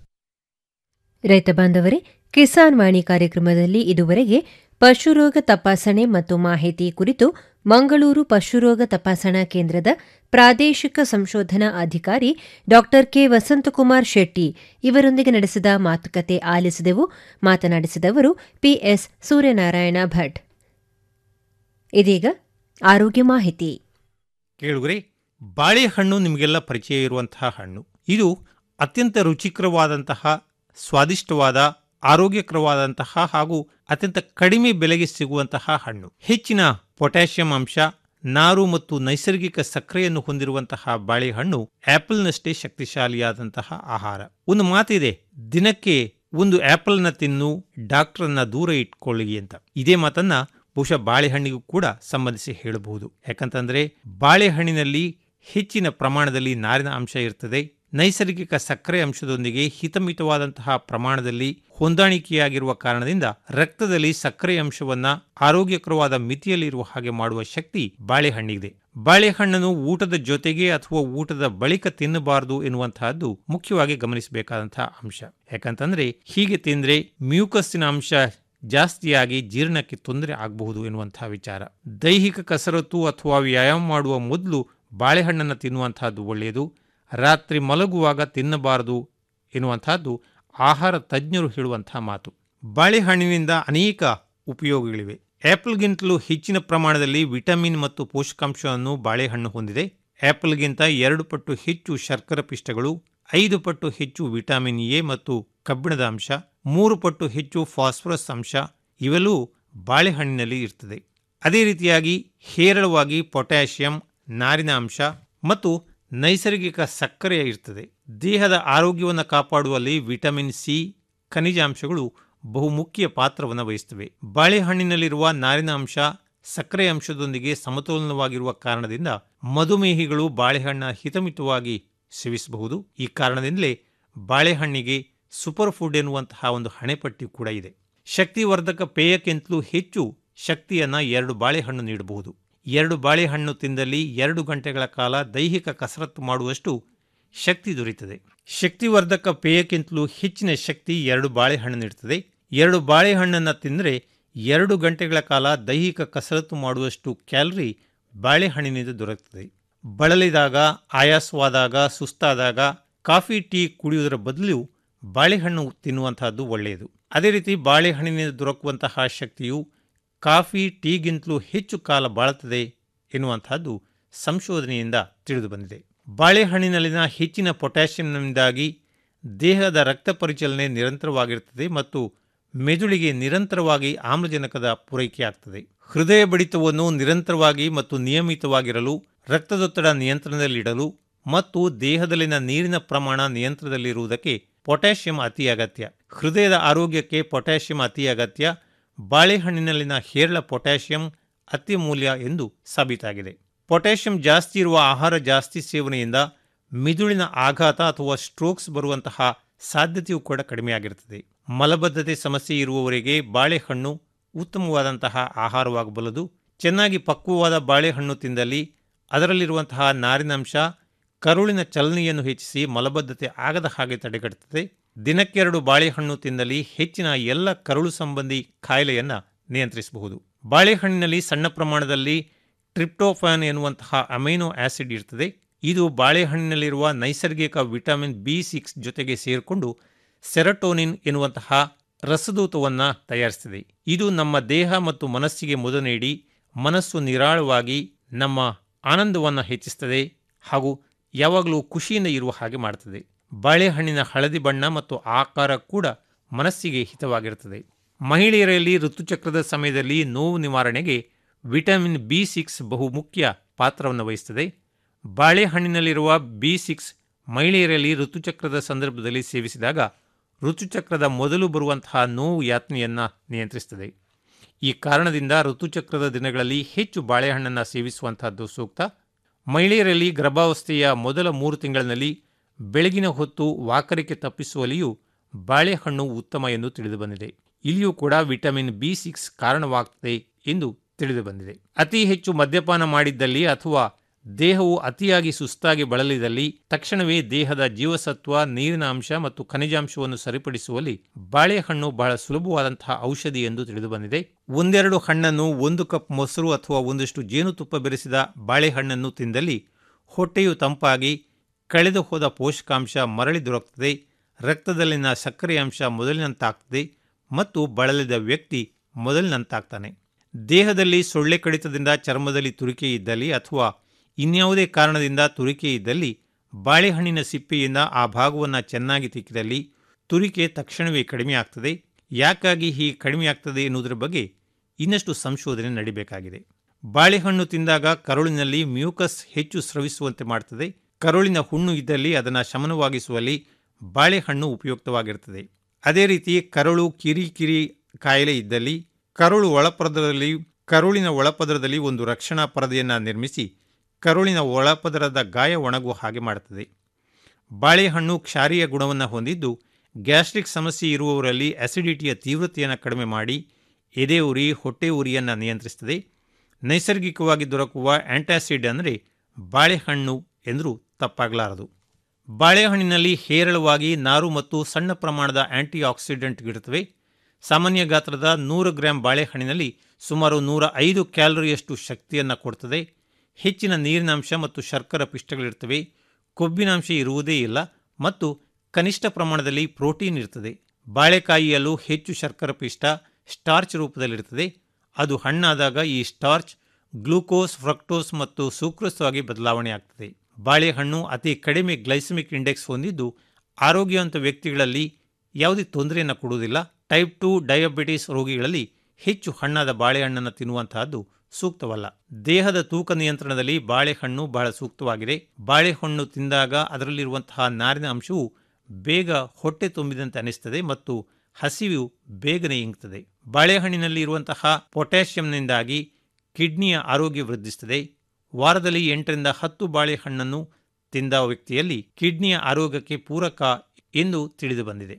ರೈತ ಬಾಂಧವರೇ ಕಿಸಾನ್ ವಾಣಿ ಕಾರ್ಯಕ್ರಮದಲ್ಲಿ ಇದುವರೆಗೆ ಪಶುರೋಗ ತಪಾಸಣೆ ಮತ್ತು ಮಾಹಿತಿ ಕುರಿತು ಮಂಗಳೂರು ಪಶುರೋಗ ತಪಾಸಣಾ ಕೇಂದ್ರದ ಪ್ರಾದೇಶಿಕ ಸಂಶೋಧನಾ ಅಧಿಕಾರಿ ಡಾ ಕೆ ವಸಂತಕುಮಾರ್ ಶೆಟ್ಟಿ ಇವರೊಂದಿಗೆ ನಡೆಸಿದ ಮಾತುಕತೆ ಆಲಿಸಿದೆವು ಮಾತನಾಡಿಸಿದವರು ಪಿಎಸ್ ಸೂರ್ಯನಾರಾಯಣ ಭಟ್ ಇದೀಗ ಆರೋಗ್ಯ ಮಾಹಿತಿ ಕೇಳುಗರೆ ಬಾಳೆಹಣ್ಣು ನಿಮಗೆಲ್ಲ ಪರಿಚಯ ಇರುವಂತಹ ಹಣ್ಣು ಇದು ಅತ್ಯಂತ ರುಚಿಕರವಾದಂತಹ ಸ್ವಾದಿಷ್ಟವಾದ ಆರೋಗ್ಯಕರವಾದಂತಹ ಹಾಗೂ ಅತ್ಯಂತ ಕಡಿಮೆ ಬೆಲೆಗೆ ಸಿಗುವಂತಹ ಹಣ್ಣು ಹೆಚ್ಚಿನ ಪೊಟ್ಯಾಷಿಯಂ ಅಂಶ ನಾರು ಮತ್ತು ನೈಸರ್ಗಿಕ ಸಕ್ಕರೆಯನ್ನು ಹೊಂದಿರುವಂತಹ ಬಾಳೆಹಣ್ಣು ಆಪಲ್ನಷ್ಟೇ ಶಕ್ತಿಶಾಲಿಯಾದಂತಹ ಆಹಾರ ಒಂದು ಮಾತಿದೆ ದಿನಕ್ಕೆ ಒಂದು ಆಪಲ್ನ ತಿನ್ನು ಡಾಕ್ಟರ್ನ ದೂರ ಇಟ್ಕೊಳ್ಳಿ ಅಂತ ಇದೇ ಮಾತನ್ನ ಬಹುಶಃ ಬಾಳೆಹಣ್ಣಿಗೂ ಕೂಡ ಸಂಬಂಧಿಸಿ ಹೇಳಬಹುದು ಯಾಕಂತಂದ್ರೆ ಬಾಳೆಹಣ್ಣಿನಲ್ಲಿ ಹೆಚ್ಚಿನ ಪ್ರಮಾಣದಲ್ಲಿ ನಾರಿನ ಅಂಶ ಇರ್ತದೆ ನೈಸರ್ಗಿಕ ಸಕ್ಕರೆ ಅಂಶದೊಂದಿಗೆ ಹಿತಮಿತವಾದಂತಹ ಪ್ರಮಾಣದಲ್ಲಿ ಹೊಂದಾಣಿಕೆಯಾಗಿರುವ ಕಾರಣದಿಂದ ರಕ್ತದಲ್ಲಿ ಸಕ್ಕರೆ ಅಂಶವನ್ನ ಆರೋಗ್ಯಕರವಾದ ಮಿತಿಯಲ್ಲಿರುವ ಹಾಗೆ ಮಾಡುವ ಶಕ್ತಿ ಬಾಳೆಹಣ್ಣಿಗಿದೆ ಬಾಳೆಹಣ್ಣನ್ನು ಊಟದ ಜೊತೆಗೆ ಅಥವಾ ಊಟದ ಬಳಿಕ ತಿನ್ನಬಾರದು ಎನ್ನುವಂತಹದ್ದು ಮುಖ್ಯವಾಗಿ ಗಮನಿಸಬೇಕಾದಂತಹ ಅಂಶ ಯಾಕಂತಂದ್ರೆ ಹೀಗೆ ತಿಂದ್ರೆ ಮ್ಯೂಕಸ್ಸಿನ ಅಂಶ ಜಾಸ್ತಿಯಾಗಿ ಜೀರ್ಣಕ್ಕೆ ತೊಂದರೆ ಆಗಬಹುದು ಎನ್ನುವಂತಹ ವಿಚಾರ ದೈಹಿಕ ಕಸರತ್ತು ಅಥವಾ ವ್ಯಾಯಾಮ ಮಾಡುವ ಮೊದಲು ಬಾಳೆಹಣ್ಣನ್ನು ತಿನ್ನುವಂತಹದ್ದು ಒಳ್ಳೆಯದು ರಾತ್ರಿ ಮಲಗುವಾಗ ತಿನ್ನಬಾರದು ಎನ್ನುವಂತಹದ್ದು ಆಹಾರ ತಜ್ಞರು ಹೇಳುವಂತಹ ಮಾತು ಬಾಳೆಹಣ್ಣಿನಿಂದ ಅನೇಕ ಉಪಯೋಗಗಳಿವೆ ಆಪಲ್ಗಿಂತಲೂ ಹೆಚ್ಚಿನ ಪ್ರಮಾಣದಲ್ಲಿ ವಿಟಮಿನ್ ಮತ್ತು ಪೋಷಕಾಂಶವನ್ನು ಬಾಳೆಹಣ್ಣು ಹೊಂದಿದೆ ಆಪಲ್ಗಿಂತ ಎರಡು ಪಟ್ಟು ಹೆಚ್ಚು ಶರ್ಕರ ಪಿಷ್ಟಗಳು ಐದು ಪಟ್ಟು ಹೆಚ್ಚು ವಿಟಮಿನ್ ಎ ಮತ್ತು ಕಬ್ಬಿಣದ ಅಂಶ ಮೂರು ಪಟ್ಟು ಹೆಚ್ಚು ಫಾಸ್ಫರಸ್ ಅಂಶ ಇವೆಲ್ಲೂ ಬಾಳೆಹಣ್ಣಿನಲ್ಲಿ ಇರ್ತದೆ ಅದೇ ರೀತಿಯಾಗಿ ಹೇರಳವಾಗಿ ಪೊಟ್ಯಾಷಿಯಂ ನಾರಿನ ಅಂಶ ಮತ್ತು ನೈಸರ್ಗಿಕ ಸಕ್ಕರೆ ಇರ್ತದೆ ದೇಹದ ಆರೋಗ್ಯವನ್ನು ಕಾಪಾಡುವಲ್ಲಿ ವಿಟಮಿನ್ ಸಿ ಖನಿಜಾಂಶಗಳು ಬಹುಮುಖ್ಯ ಪಾತ್ರವನ್ನು ವಹಿಸುತ್ತವೆ ಬಾಳೆಹಣ್ಣಿನಲ್ಲಿರುವ ನಾರಿನ ಅಂಶ ಸಕ್ಕರೆ ಅಂಶದೊಂದಿಗೆ ಸಮತೋಲನವಾಗಿರುವ ಕಾರಣದಿಂದ ಮಧುಮೇಹಿಗಳು ಬಾಳೆಹಣ್ಣ ಹಿತಮಿತವಾಗಿ ಸೇವಿಸಬಹುದು ಈ ಕಾರಣದಿಂದಲೇ ಬಾಳೆಹಣ್ಣಿಗೆ ಸೂಪರ್ ಫುಡ್ ಎನ್ನುವಂತಹ ಒಂದು ಹಣೆಪಟ್ಟಿ ಕೂಡ ಇದೆ ಶಕ್ತಿವರ್ಧಕ ಪೇಯಕ್ಕಿಂತಲೂ ಹೆಚ್ಚು ಶಕ್ತಿಯನ್ನ ಎರಡು ಬಾಳೆಹಣ್ಣು ನೀಡಬಹುದು ಎರಡು ಬಾಳೆಹಣ್ಣು ತಿಂದಲ್ಲಿ ಎರಡು ಗಂಟೆಗಳ ಕಾಲ ದೈಹಿಕ ಕಸರತ್ತು ಮಾಡುವಷ್ಟು ಶಕ್ತಿ ದೊರೆಯುತ್ತದೆ ಶಕ್ತಿವರ್ಧಕ ಪೇಯಕ್ಕಿಂತಲೂ ಹೆಚ್ಚಿನ ಶಕ್ತಿ ಎರಡು ಬಾಳೆಹಣ್ಣು ನೀಡುತ್ತದೆ ಎರಡು ಬಾಳೆಹಣ್ಣನ್ನು ತಿಂದರೆ ಎರಡು ಗಂಟೆಗಳ ಕಾಲ ದೈಹಿಕ ಕಸರತ್ತು ಮಾಡುವಷ್ಟು ಕ್ಯಾಲರಿ ಬಾಳೆಹಣ್ಣಿನಿಂದ ದೊರಕುತ್ತದೆ ಬಳಲಿದಾಗ ಆಯಾಸವಾದಾಗ ಸುಸ್ತಾದಾಗ ಕಾಫಿ ಟೀ ಕುಡಿಯುವುದರ ಬದಲು ಬಾಳೆಹಣ್ಣು ತಿನ್ನುವಂತಹದ್ದು ಒಳ್ಳೆಯದು ಅದೇ ರೀತಿ ಬಾಳೆಹಣ್ಣಿನಿಂದ ದೊರಕುವಂತಹ ಶಕ್ತಿಯು ಕಾಫಿ ಟೀಗಿಂತಲೂ ಹೆಚ್ಚು ಕಾಲ ಬಾಳುತ್ತದೆ ಎನ್ನುವಂತಹದ್ದು ಸಂಶೋಧನೆಯಿಂದ ತಿಳಿದು ಬಂದಿದೆ ಬಾಳೆಹಣ್ಣಿನಲ್ಲಿನ ಹೆಚ್ಚಿನ ಪೊಟ್ಯಾಷಿಯಂನಿಂದಾಗಿ ದೇಹದ ರಕ್ತ ಪರಿಚಲನೆ ನಿರಂತರವಾಗಿರುತ್ತದೆ ಮತ್ತು ಮೆದುಳಿಗೆ ನಿರಂತರವಾಗಿ ಆಮ್ಲಜನಕದ ಪೂರೈಕೆಯಾಗ್ತದೆ ಹೃದಯ ಬಡಿತವನ್ನು ನಿರಂತರವಾಗಿ ಮತ್ತು ನಿಯಮಿತವಾಗಿರಲು ರಕ್ತದೊತ್ತಡ ನಿಯಂತ್ರಣದಲ್ಲಿಡಲು ಮತ್ತು ದೇಹದಲ್ಲಿನ ನೀರಿನ ಪ್ರಮಾಣ ನಿಯಂತ್ರಣದಲ್ಲಿರುವುದಕ್ಕೆ ಪೊಟ್ಯಾಷಿಯಂ ಅತಿ ಅಗತ್ಯ ಹೃದಯದ ಆರೋಗ್ಯಕ್ಕೆ ಪೊಟ್ಯಾಷಿಯಂ ಅತಿ ಅಗತ್ಯ ಬಾಳೆಹಣ್ಣಿನಲ್ಲಿನ ಹೇರಳ ಪೊಟ್ಯಾಷಿಯಂ ಅತ್ಯಮೂಲ್ಯ ಎಂದು ಸಾಬೀತಾಗಿದೆ ಪೊಟ್ಯಾಷಿಯಂ ಜಾಸ್ತಿ ಇರುವ ಆಹಾರ ಜಾಸ್ತಿ ಸೇವನೆಯಿಂದ ಮಿದುಳಿನ ಆಘಾತ ಅಥವಾ ಸ್ಟ್ರೋಕ್ಸ್ ಬರುವಂತಹ ಸಾಧ್ಯತೆಯೂ ಕೂಡ ಕಡಿಮೆಯಾಗಿರುತ್ತದೆ ಮಲಬದ್ಧತೆ ಸಮಸ್ಯೆ ಇರುವವರಿಗೆ ಬಾಳೆಹಣ್ಣು ಉತ್ತಮವಾದಂತಹ ಆಹಾರವಾಗಬಲ್ಲದು ಚೆನ್ನಾಗಿ ಪಕ್ವವಾದ ಬಾಳೆಹಣ್ಣು ತಿಂದಲ್ಲಿ ಅದರಲ್ಲಿರುವಂತಹ ನಾರಿನಂಶ ಕರುಳಿನ ಚಲನೆಯನ್ನು ಹೆಚ್ಚಿಸಿ ಮಲಬದ್ಧತೆ ಆಗದ ಹಾಗೆ ತಡೆಗಟ್ಟುತ್ತದೆ ದಿನಕ್ಕೆರಡು ಬಾಳೆಹಣ್ಣು ತಿಂದಲ್ಲಿ ಹೆಚ್ಚಿನ ಎಲ್ಲ ಕರುಳು ಸಂಬಂಧಿ ಕಾಯಿಲೆಯನ್ನು ನಿಯಂತ್ರಿಸಬಹುದು ಬಾಳೆಹಣ್ಣಿನಲ್ಲಿ ಸಣ್ಣ ಪ್ರಮಾಣದಲ್ಲಿ ಟ್ರಿಪ್ಟೋಫಾನ್ ಎನ್ನುವಂತಹ ಅಮೈನೋ ಆಸಿಡ್ ಇರ್ತದೆ ಇದು ಬಾಳೆಹಣ್ಣಿನಲ್ಲಿರುವ ನೈಸರ್ಗಿಕ ವಿಟಮಿನ್ ಬಿ ಸಿಕ್ಸ್ ಜೊತೆಗೆ ಸೇರಿಕೊಂಡು ಸೆರಟೋನಿನ್ ಎನ್ನುವಂತಹ ರಸದೂತವನ್ನು ತಯಾರಿಸುತ್ತದೆ ಇದು ನಮ್ಮ ದೇಹ ಮತ್ತು ಮನಸ್ಸಿಗೆ ಮುದ ನೀಡಿ ಮನಸ್ಸು ನಿರಾಳವಾಗಿ ನಮ್ಮ ಆನಂದವನ್ನು ಹೆಚ್ಚಿಸುತ್ತದೆ ಹಾಗೂ ಯಾವಾಗಲೂ ಖುಷಿಯಿಂದ ಇರುವ ಹಾಗೆ ಮಾಡುತ್ತದೆ ಬಾಳೆಹಣ್ಣಿನ ಹಳದಿ ಬಣ್ಣ ಮತ್ತು ಆಕಾರ ಕೂಡ ಮನಸ್ಸಿಗೆ ಹಿತವಾಗಿರುತ್ತದೆ ಮಹಿಳೆಯರಲ್ಲಿ ಋತುಚಕ್ರದ ಸಮಯದಲ್ಲಿ ನೋವು ನಿವಾರಣೆಗೆ ವಿಟಮಿನ್ ಬಿ ಸಿಕ್ಸ್ ಬಹುಮುಖ್ಯ ಪಾತ್ರವನ್ನು ವಹಿಸುತ್ತದೆ ಬಾಳೆಹಣ್ಣಿನಲ್ಲಿರುವ ಬಿ ಸಿಕ್ಸ್ ಮಹಿಳೆಯರಲ್ಲಿ ಋತುಚಕ್ರದ ಸಂದರ್ಭದಲ್ಲಿ ಸೇವಿಸಿದಾಗ ಋತುಚಕ್ರದ ಮೊದಲು ಬರುವಂತಹ ನೋವು ಯಾತನೆಯನ್ನು ನಿಯಂತ್ರಿಸುತ್ತದೆ ಈ ಕಾರಣದಿಂದ ಋತುಚಕ್ರದ ದಿನಗಳಲ್ಲಿ ಹೆಚ್ಚು ಬಾಳೆಹಣ್ಣನ್ನು ಸೇವಿಸುವಂತಹದ್ದು ಸೂಕ್ತ ಮಹಿಳೆಯರಲ್ಲಿ ಗರ್ಭಾವಸ್ಥೆಯ ಮೊದಲ ಮೂರು ತಿಂಗಳಿನಲ್ಲಿ ಬೆಳಗಿನ ಹೊತ್ತು ವಾಕರಿಕೆ ತಪ್ಪಿಸುವಲ್ಲಿಯೂ ಬಾಳೆಹಣ್ಣು ಉತ್ತಮ ಎಂದು ತಿಳಿದುಬಂದಿದೆ ಇಲ್ಲಿಯೂ ಕೂಡ ವಿಟಮಿನ್ ಬಿ ಸಿಕ್ಸ್ ಕಾರಣವಾಗುತ್ತದೆ ಎಂದು ತಿಳಿದುಬಂದಿದೆ ಅತಿ ಹೆಚ್ಚು ಮದ್ಯಪಾನ ಮಾಡಿದ್ದಲ್ಲಿ ಅಥವಾ ದೇಹವು ಅತಿಯಾಗಿ ಸುಸ್ತಾಗಿ ಬಳಲಿದಲ್ಲಿ ತಕ್ಷಣವೇ ದೇಹದ ಜೀವಸತ್ವ ನೀರಿನ ಅಂಶ ಮತ್ತು ಖನಿಜಾಂಶವನ್ನು ಸರಿಪಡಿಸುವಲ್ಲಿ ಬಾಳೆಹಣ್ಣು ಬಹಳ ಸುಲಭವಾದಂತಹ ಔಷಧಿ ಎಂದು ತಿಳಿದುಬಂದಿದೆ ಒಂದೆರಡು ಹಣ್ಣನ್ನು ಒಂದು ಕಪ್ ಮೊಸರು ಅಥವಾ ಒಂದಷ್ಟು ಜೇನುತುಪ್ಪ ಬೆರೆಸಿದ ಬಾಳೆಹಣ್ಣನ್ನು ತಿಂದಲ್ಲಿ ಹೊಟ್ಟೆಯು ತಂಪಾಗಿ ಕಳೆದು ಹೋದ ಪೋಷಕಾಂಶ ಮರಳಿ ದೊರಕುತ್ತದೆ ರಕ್ತದಲ್ಲಿನ ಸಕ್ಕರೆ ಅಂಶ ಮೊದಲಿನಂತಾಗ್ತದೆ ಮತ್ತು ಬಳಲಿದ ವ್ಯಕ್ತಿ ಮೊದಲಿನಂತಾಗ್ತಾನೆ ದೇಹದಲ್ಲಿ ಸೊಳ್ಳೆ ಕಡಿತದಿಂದ ಚರ್ಮದಲ್ಲಿ ತುರಿಕೆ ಇದ್ದಲ್ಲಿ ಅಥವಾ ಇನ್ಯಾವುದೇ ಕಾರಣದಿಂದ ತುರಿಕೆ ಇದ್ದಲ್ಲಿ ಬಾಳೆಹಣ್ಣಿನ ಸಿಪ್ಪೆಯಿಂದ ಆ ಭಾಗವನ್ನು ಚೆನ್ನಾಗಿ ತಿಕ್ಕಿದಲ್ಲಿ ತುರಿಕೆ ತಕ್ಷಣವೇ ಕಡಿಮೆ ಆಗ್ತದೆ ಯಾಕಾಗಿ ಹೀಗೆ ಕಡಿಮೆ ಆಗ್ತದೆ ಎನ್ನುವುದರ ಬಗ್ಗೆ ಇನ್ನಷ್ಟು ಸಂಶೋಧನೆ ನಡಿಬೇಕಾಗಿದೆ ಬಾಳೆಹಣ್ಣು ತಿಂದಾಗ ಕರುಳಿನಲ್ಲಿ ಮ್ಯೂಕಸ್ ಹೆಚ್ಚು ಸ್ರವಿಸುವಂತೆ ಮಾಡ್ತದೆ ಕರುಳಿನ ಹುಣ್ಣು ಇದ್ದಲ್ಲಿ ಅದನ್ನು ಶಮನವಾಗಿಸುವಲ್ಲಿ ಬಾಳೆಹಣ್ಣು ಉಪಯುಕ್ತವಾಗಿರುತ್ತದೆ ಅದೇ ರೀತಿ ಕರುಳು ಕಿರಿ ಕಿರಿ ಕಾಯಿಲೆ ಇದ್ದಲ್ಲಿ ಕರುಳು ಒಳಪದರದಲ್ಲಿ ಕರುಳಿನ ಒಳಪದರದಲ್ಲಿ ಒಂದು ರಕ್ಷಣಾ ಪರದೆಯನ್ನು ನಿರ್ಮಿಸಿ ಕರುಳಿನ ಒಳಪದರದ ಗಾಯ ಒಣಗುವ ಹಾಗೆ ಮಾಡುತ್ತದೆ ಬಾಳೆಹಣ್ಣು ಕ್ಷಾರೀಯ ಗುಣವನ್ನು ಹೊಂದಿದ್ದು ಗ್ಯಾಸ್ಟ್ರಿಕ್ ಸಮಸ್ಯೆ ಇರುವವರಲ್ಲಿ ಅಸಿಡಿಟಿಯ ತೀವ್ರತೆಯನ್ನು ಕಡಿಮೆ ಮಾಡಿ ಎದೆ ಉರಿ ಹೊಟ್ಟೆ ಉರಿಯನ್ನು ನಿಯಂತ್ರಿಸುತ್ತದೆ ನೈಸರ್ಗಿಕವಾಗಿ ದೊರಕುವ ಆಂಟಾಸಿಡ್ ಅಂದರೆ ಬಾಳೆಹಣ್ಣು ಎಂದರೂ ತಪ್ಪಾಗಲಾರದು ಬಾಳೆಹಣ್ಣಿನಲ್ಲಿ ಹೇರಳವಾಗಿ ನಾರು ಮತ್ತು ಸಣ್ಣ ಪ್ರಮಾಣದ ಆಂಟಿ ಆಕ್ಸಿಡೆಂಟ್ಗಳಿರುತ್ತವೆ ಸಾಮಾನ್ಯ ಗಾತ್ರದ ನೂರು ಗ್ರಾಂ ಬಾಳೆಹಣ್ಣಿನಲ್ಲಿ ಸುಮಾರು ನೂರ ಐದು ಕ್ಯಾಲರಿಯಷ್ಟು ಶಕ್ತಿಯನ್ನು ಕೊಡ್ತದೆ ಹೆಚ್ಚಿನ ನೀರಿನಾಂಶ ಮತ್ತು ಶರ್ಕರ ಪಿಷ್ಟಗಳಿರ್ತವೆ ಕೊಬ್ಬಿನಾಂಶ ಇರುವುದೇ ಇಲ್ಲ ಮತ್ತು ಕನಿಷ್ಠ ಪ್ರಮಾಣದಲ್ಲಿ ಪ್ರೋಟೀನ್ ಇರ್ತದೆ ಬಾಳೆಕಾಯಿಯಲ್ಲೂ ಹೆಚ್ಚು ಶರ್ಕರ ಪಿಷ್ಟ ಸ್ಟಾರ್ಚ್ ರೂಪದಲ್ಲಿರ್ತದೆ ಅದು ಹಣ್ಣಾದಾಗ ಈ ಸ್ಟಾರ್ಚ್ ಗ್ಲೂಕೋಸ್ ಫ್ರಕ್ಟೋಸ್ ಮತ್ತು ಸೂಕ್ರೋಸ್ ಆಗಿ ಬದಲಾವಣೆ ಆಗ್ತದೆ ಬಾಳೆಹಣ್ಣು ಅತಿ ಕಡಿಮೆ ಗ್ಲೈಸಮಿಕ್ ಇಂಡೆಕ್ಸ್ ಹೊಂದಿದ್ದು ಆರೋಗ್ಯವಂತ ವ್ಯಕ್ತಿಗಳಲ್ಲಿ ಯಾವುದೇ ತೊಂದರೆಯನ್ನು ಕೊಡುವುದಿಲ್ಲ ಟೈಪ್ ಟು ಡಯಾಬಿಟಿಸ್ ರೋಗಿಗಳಲ್ಲಿ ಹೆಚ್ಚು ಹಣ್ಣಾದ ಬಾಳೆಹಣ್ಣನ್ನು ತಿನ್ನುವಂತಹದ್ದು ಸೂಕ್ತವಲ್ಲ ದೇಹದ ತೂಕ ನಿಯಂತ್ರಣದಲ್ಲಿ ಬಾಳೆಹಣ್ಣು ಬಹಳ ಸೂಕ್ತವಾಗಿದೆ ಬಾಳೆಹಣ್ಣು ತಿಂದಾಗ ಅದರಲ್ಲಿರುವಂತಹ ನಾರಿನ ಅಂಶವು ಬೇಗ ಹೊಟ್ಟೆ ತುಂಬಿದಂತೆ ಅನಿಸ್ತದೆ ಮತ್ತು ಹಸಿವು ಬೇಗನೆ ಇಂಗ್ತದೆ ಬಾಳೆಹಣ್ಣಿನಲ್ಲಿ ಇರುವಂತಹ ಪೊಟ್ಯಾಷಿಯಂನಿಂದಾಗಿ ಕಿಡ್ನಿಯ ಆರೋಗ್ಯ ವೃದ್ಧಿಸುತ್ತದೆ ವಾರದಲ್ಲಿ ಎಂಟರಿಂದ ಹತ್ತು ಬಾಳೆಹಣ್ಣನ್ನು ತಿಂದ ವ್ಯಕ್ತಿಯಲ್ಲಿ ಕಿಡ್ನಿಯ ಆರೋಗ್ಯಕ್ಕೆ ಪೂರಕ ಎಂದು ತಿಳಿದು ಬಂದಿದೆ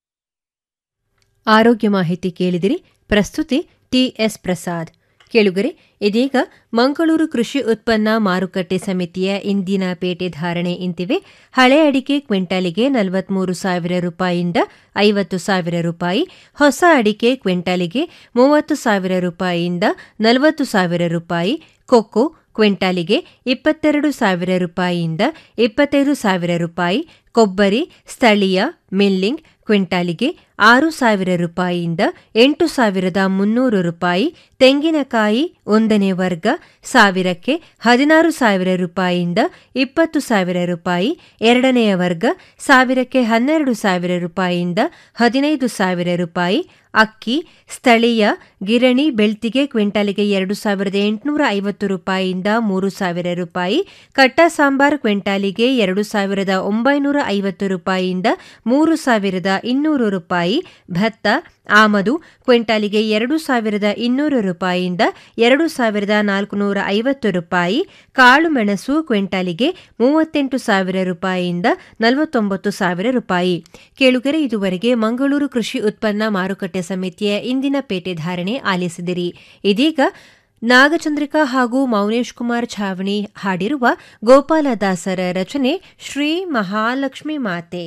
ಆರೋಗ್ಯ ಮಾಹಿತಿ ಕೇಳಿದಿರಿ ಪ್ರಸ್ತುತಿ ಟಿಎಸ್ ಪ್ರಸಾದ್ ಕೇಳುಗರೆ ಇದೀಗ ಮಂಗಳೂರು ಕೃಷಿ ಉತ್ಪನ್ನ ಮಾರುಕಟ್ಟೆ ಸಮಿತಿಯ ಇಂದಿನ ಪೇಟೆ ಧಾರಣೆ ಇಂತಿವೆ ಹಳೆ ಅಡಿಕೆ ಕ್ವಿಂಟಾಲಿಗೆ ನಲವತ್ಮೂರು ಸಾವಿರ ರೂಪಾಯಿಯಿಂದ ಐವತ್ತು ಸಾವಿರ ರೂಪಾಯಿ ಹೊಸ ಅಡಿಕೆ ಕ್ವಿಂಟಾಲಿಗೆ ಮೂವತ್ತು ಸಾವಿರ ರೂಪಾಯಿಯಿಂದ ನಲವತ್ತು ಸಾವಿರ ರೂಪಾಯಿ ಕೊಕ್ಕೋ ಕ್ವಿಂಟಾಲಿಗೆ ಇಪ್ಪತ್ತೆರಡು ಸಾವಿರ ರೂಪಾಯಿಯಿಂದ ಇಪ್ಪತ್ತೈದು ಸಾವಿರ ರೂಪಾಯಿ ಕೊಬ್ಬರಿ ಸ್ಥಳೀಯ ಮಿಲ್ಲಿಂಗ್ ಕ್ವಿಂಟಾಲಿಗೆ ಆರು ಸಾವಿರ ರೂಪಾಯಿಯಿಂದ ಎಂಟು ಸಾವಿರದ ಮುನ್ನೂರು ರೂಪಾಯಿ ತೆಂಗಿನಕಾಯಿ ಒಂದನೇ ವರ್ಗ ಸಾವಿರಕ್ಕೆ ಹದಿನಾರು ಸಾವಿರ ರೂಪಾಯಿಯಿಂದ ಇಪ್ಪತ್ತು ಸಾವಿರ ರೂಪಾಯಿ ಎರಡನೆಯ ವರ್ಗ ಸಾವಿರಕ್ಕೆ ಹನ್ನೆರಡು ಸಾವಿರ ರೂಪಾಯಿಯಿಂದ ಹದಿನೈದು ಸಾವಿರ ರೂಪಾಯಿ ಅಕ್ಕಿ ಸ್ಥಳೀಯ ಗಿರಣಿ ಬೆಳ್ತಿಗೆ ಕ್ವಿಂಟಾಲಿಗೆ ಎರಡು ಸಾವಿರದ ಎಂಟುನೂರ ಐವತ್ತು ರೂಪಾಯಿಯಿಂದ ಮೂರು ಸಾವಿರ ರೂಪಾಯಿ ಕಟ್ಟ ಸಾಂಬಾರ್ ಕ್ವಿಂಟಾಲಿಗೆ ಎರಡು ಸಾವಿರದ ಒಂಬೈನೂರ ಐವತ್ತು ರೂಪಾಯಿಯಿಂದ ಮೂರು ಸಾವಿರದ ಇನ್ನೂರು ರೂಪಾಯಿ ಭತ್ತ ಆಮದು ಕ್ವಿಂಟಾಲಿಗೆ ಎರಡು ಸಾವಿರದ ಇನ್ನೂರು ರೂಪಾಯಿಯಿಂದ ಎರಡು ಸಾವಿರದ ನಾಲ್ಕುನೂರ ಐವತ್ತು ರೂಪಾಯಿ ಕಾಳು ಮೆಣಸು ಕ್ವಿಂಟಾಲಿಗೆ ಮೂವತ್ತೆಂಟು ಸಾವಿರ ರೂಪಾಯಿಯಿಂದ ನಲವತ್ತೊಂಬತ್ತು ಸಾವಿರ ರೂಪಾಯಿ ಕೇಳುಗರೆ ಇದುವರೆಗೆ ಮಂಗಳೂರು ಕೃಷಿ ಉತ್ಪನ್ನ ಮಾರುಕಟ್ಟೆ ಸಮಿತಿಯ ಇಂದಿನ ಪೇಟೆ ಧಾರಣೆ ಆಲಿಸಿದಿರಿ ಇದೀಗ ನಾಗಚಂದ್ರಿಕಾ ಹಾಗೂ ಮೌನೇಶ್ ಕುಮಾರ್ ಛಾವಣಿ ಹಾಡಿರುವ ಗೋಪಾಲದಾಸರ ರಚನೆ ಶ್ರೀ ಮಹಾಲಕ್ಷ್ಮಿ ಮಾತೆ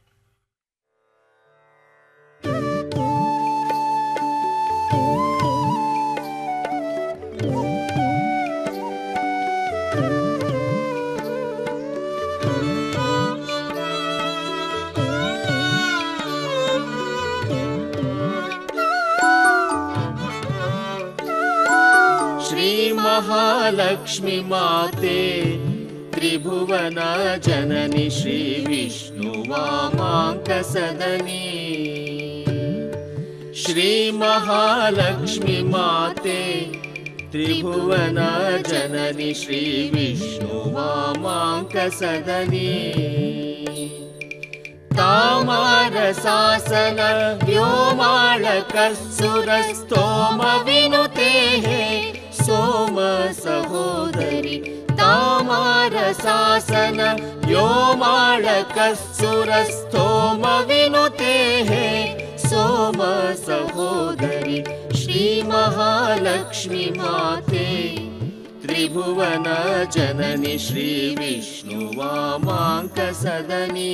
श्रीमहालक्ष्मि माते त्रिभुवन जननि श्रीविष्णुवामाङ्कसदनी श्रीमहालक्ष्मि माते त्रिभुवन जननि श्रीविष्णुवामाङ्कसदनी तामारसासन व्योमाळकस्सुरस्तोमविनुतेः सोम सहोदरि तामारसासन व्योमाळकस्सुरस्तोमविनुतेः सोम सहोदरि श्रीमहालक्ष्मि माते त्रि त्रिभुवन जननि श्रीविष्णुवामाङ्कसदनी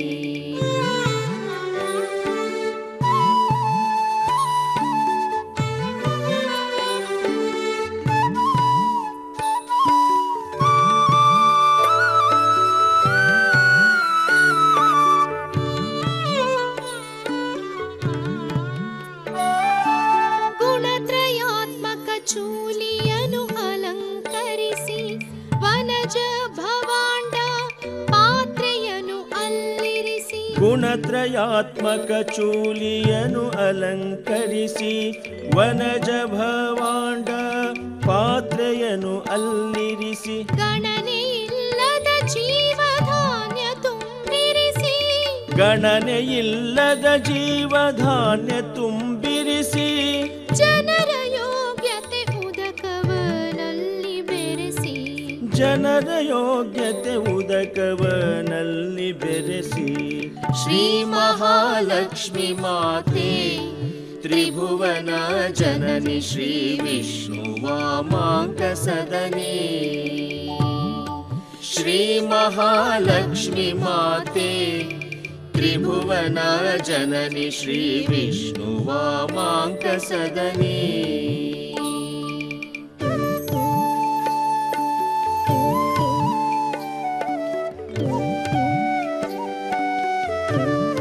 ಗುಣತ್ರಯಾತ್ಮಕ ಚೂಲಿಯನು ಅಲಂಕರಿಸಿ ವನಜ ಭವಾಂಡ ಪಾತ್ರೆಯನು ಅಲ್ಲಿರಿಸಿ ಗುಣತ್ರಯಾತ್ಮಕ ಚೂಲಿಯನು ಅಲಂಕರಿಸಿ ವನಜ ಭವಾಂಡ ಪಾತ್ರೆಯನು ಅಲ್ಲಿರಿಸಿ ಗಣನೆ ಇಲ್ಲದ ಜೀವಧಾನ್ಯ ತುಂಬಿರಿಸಿ ಗಣನೆ ಇಲ್ಲದ ಜೀವಧಾನ್ಯ ತುಂಬಿರಿಸಿ ಜನರ ಯೋಗ್ಯತೆ ಉದಕವನಲ್ಲಿ ಬೆರೆಸಿ ಜನರ ಯೋಗ್ಯತೆ ಉದಕವನಲ್ಲಿ ಬೆರೆಸಿ श्रीमहालक्ष्मी माते त्रिभुवन जननि श्रीविष्णुवामाङ्कसदने श्रीमहालक्ष्मी माते त्रिभुवन जननि श्रीविष्णुवामाङ्कसदने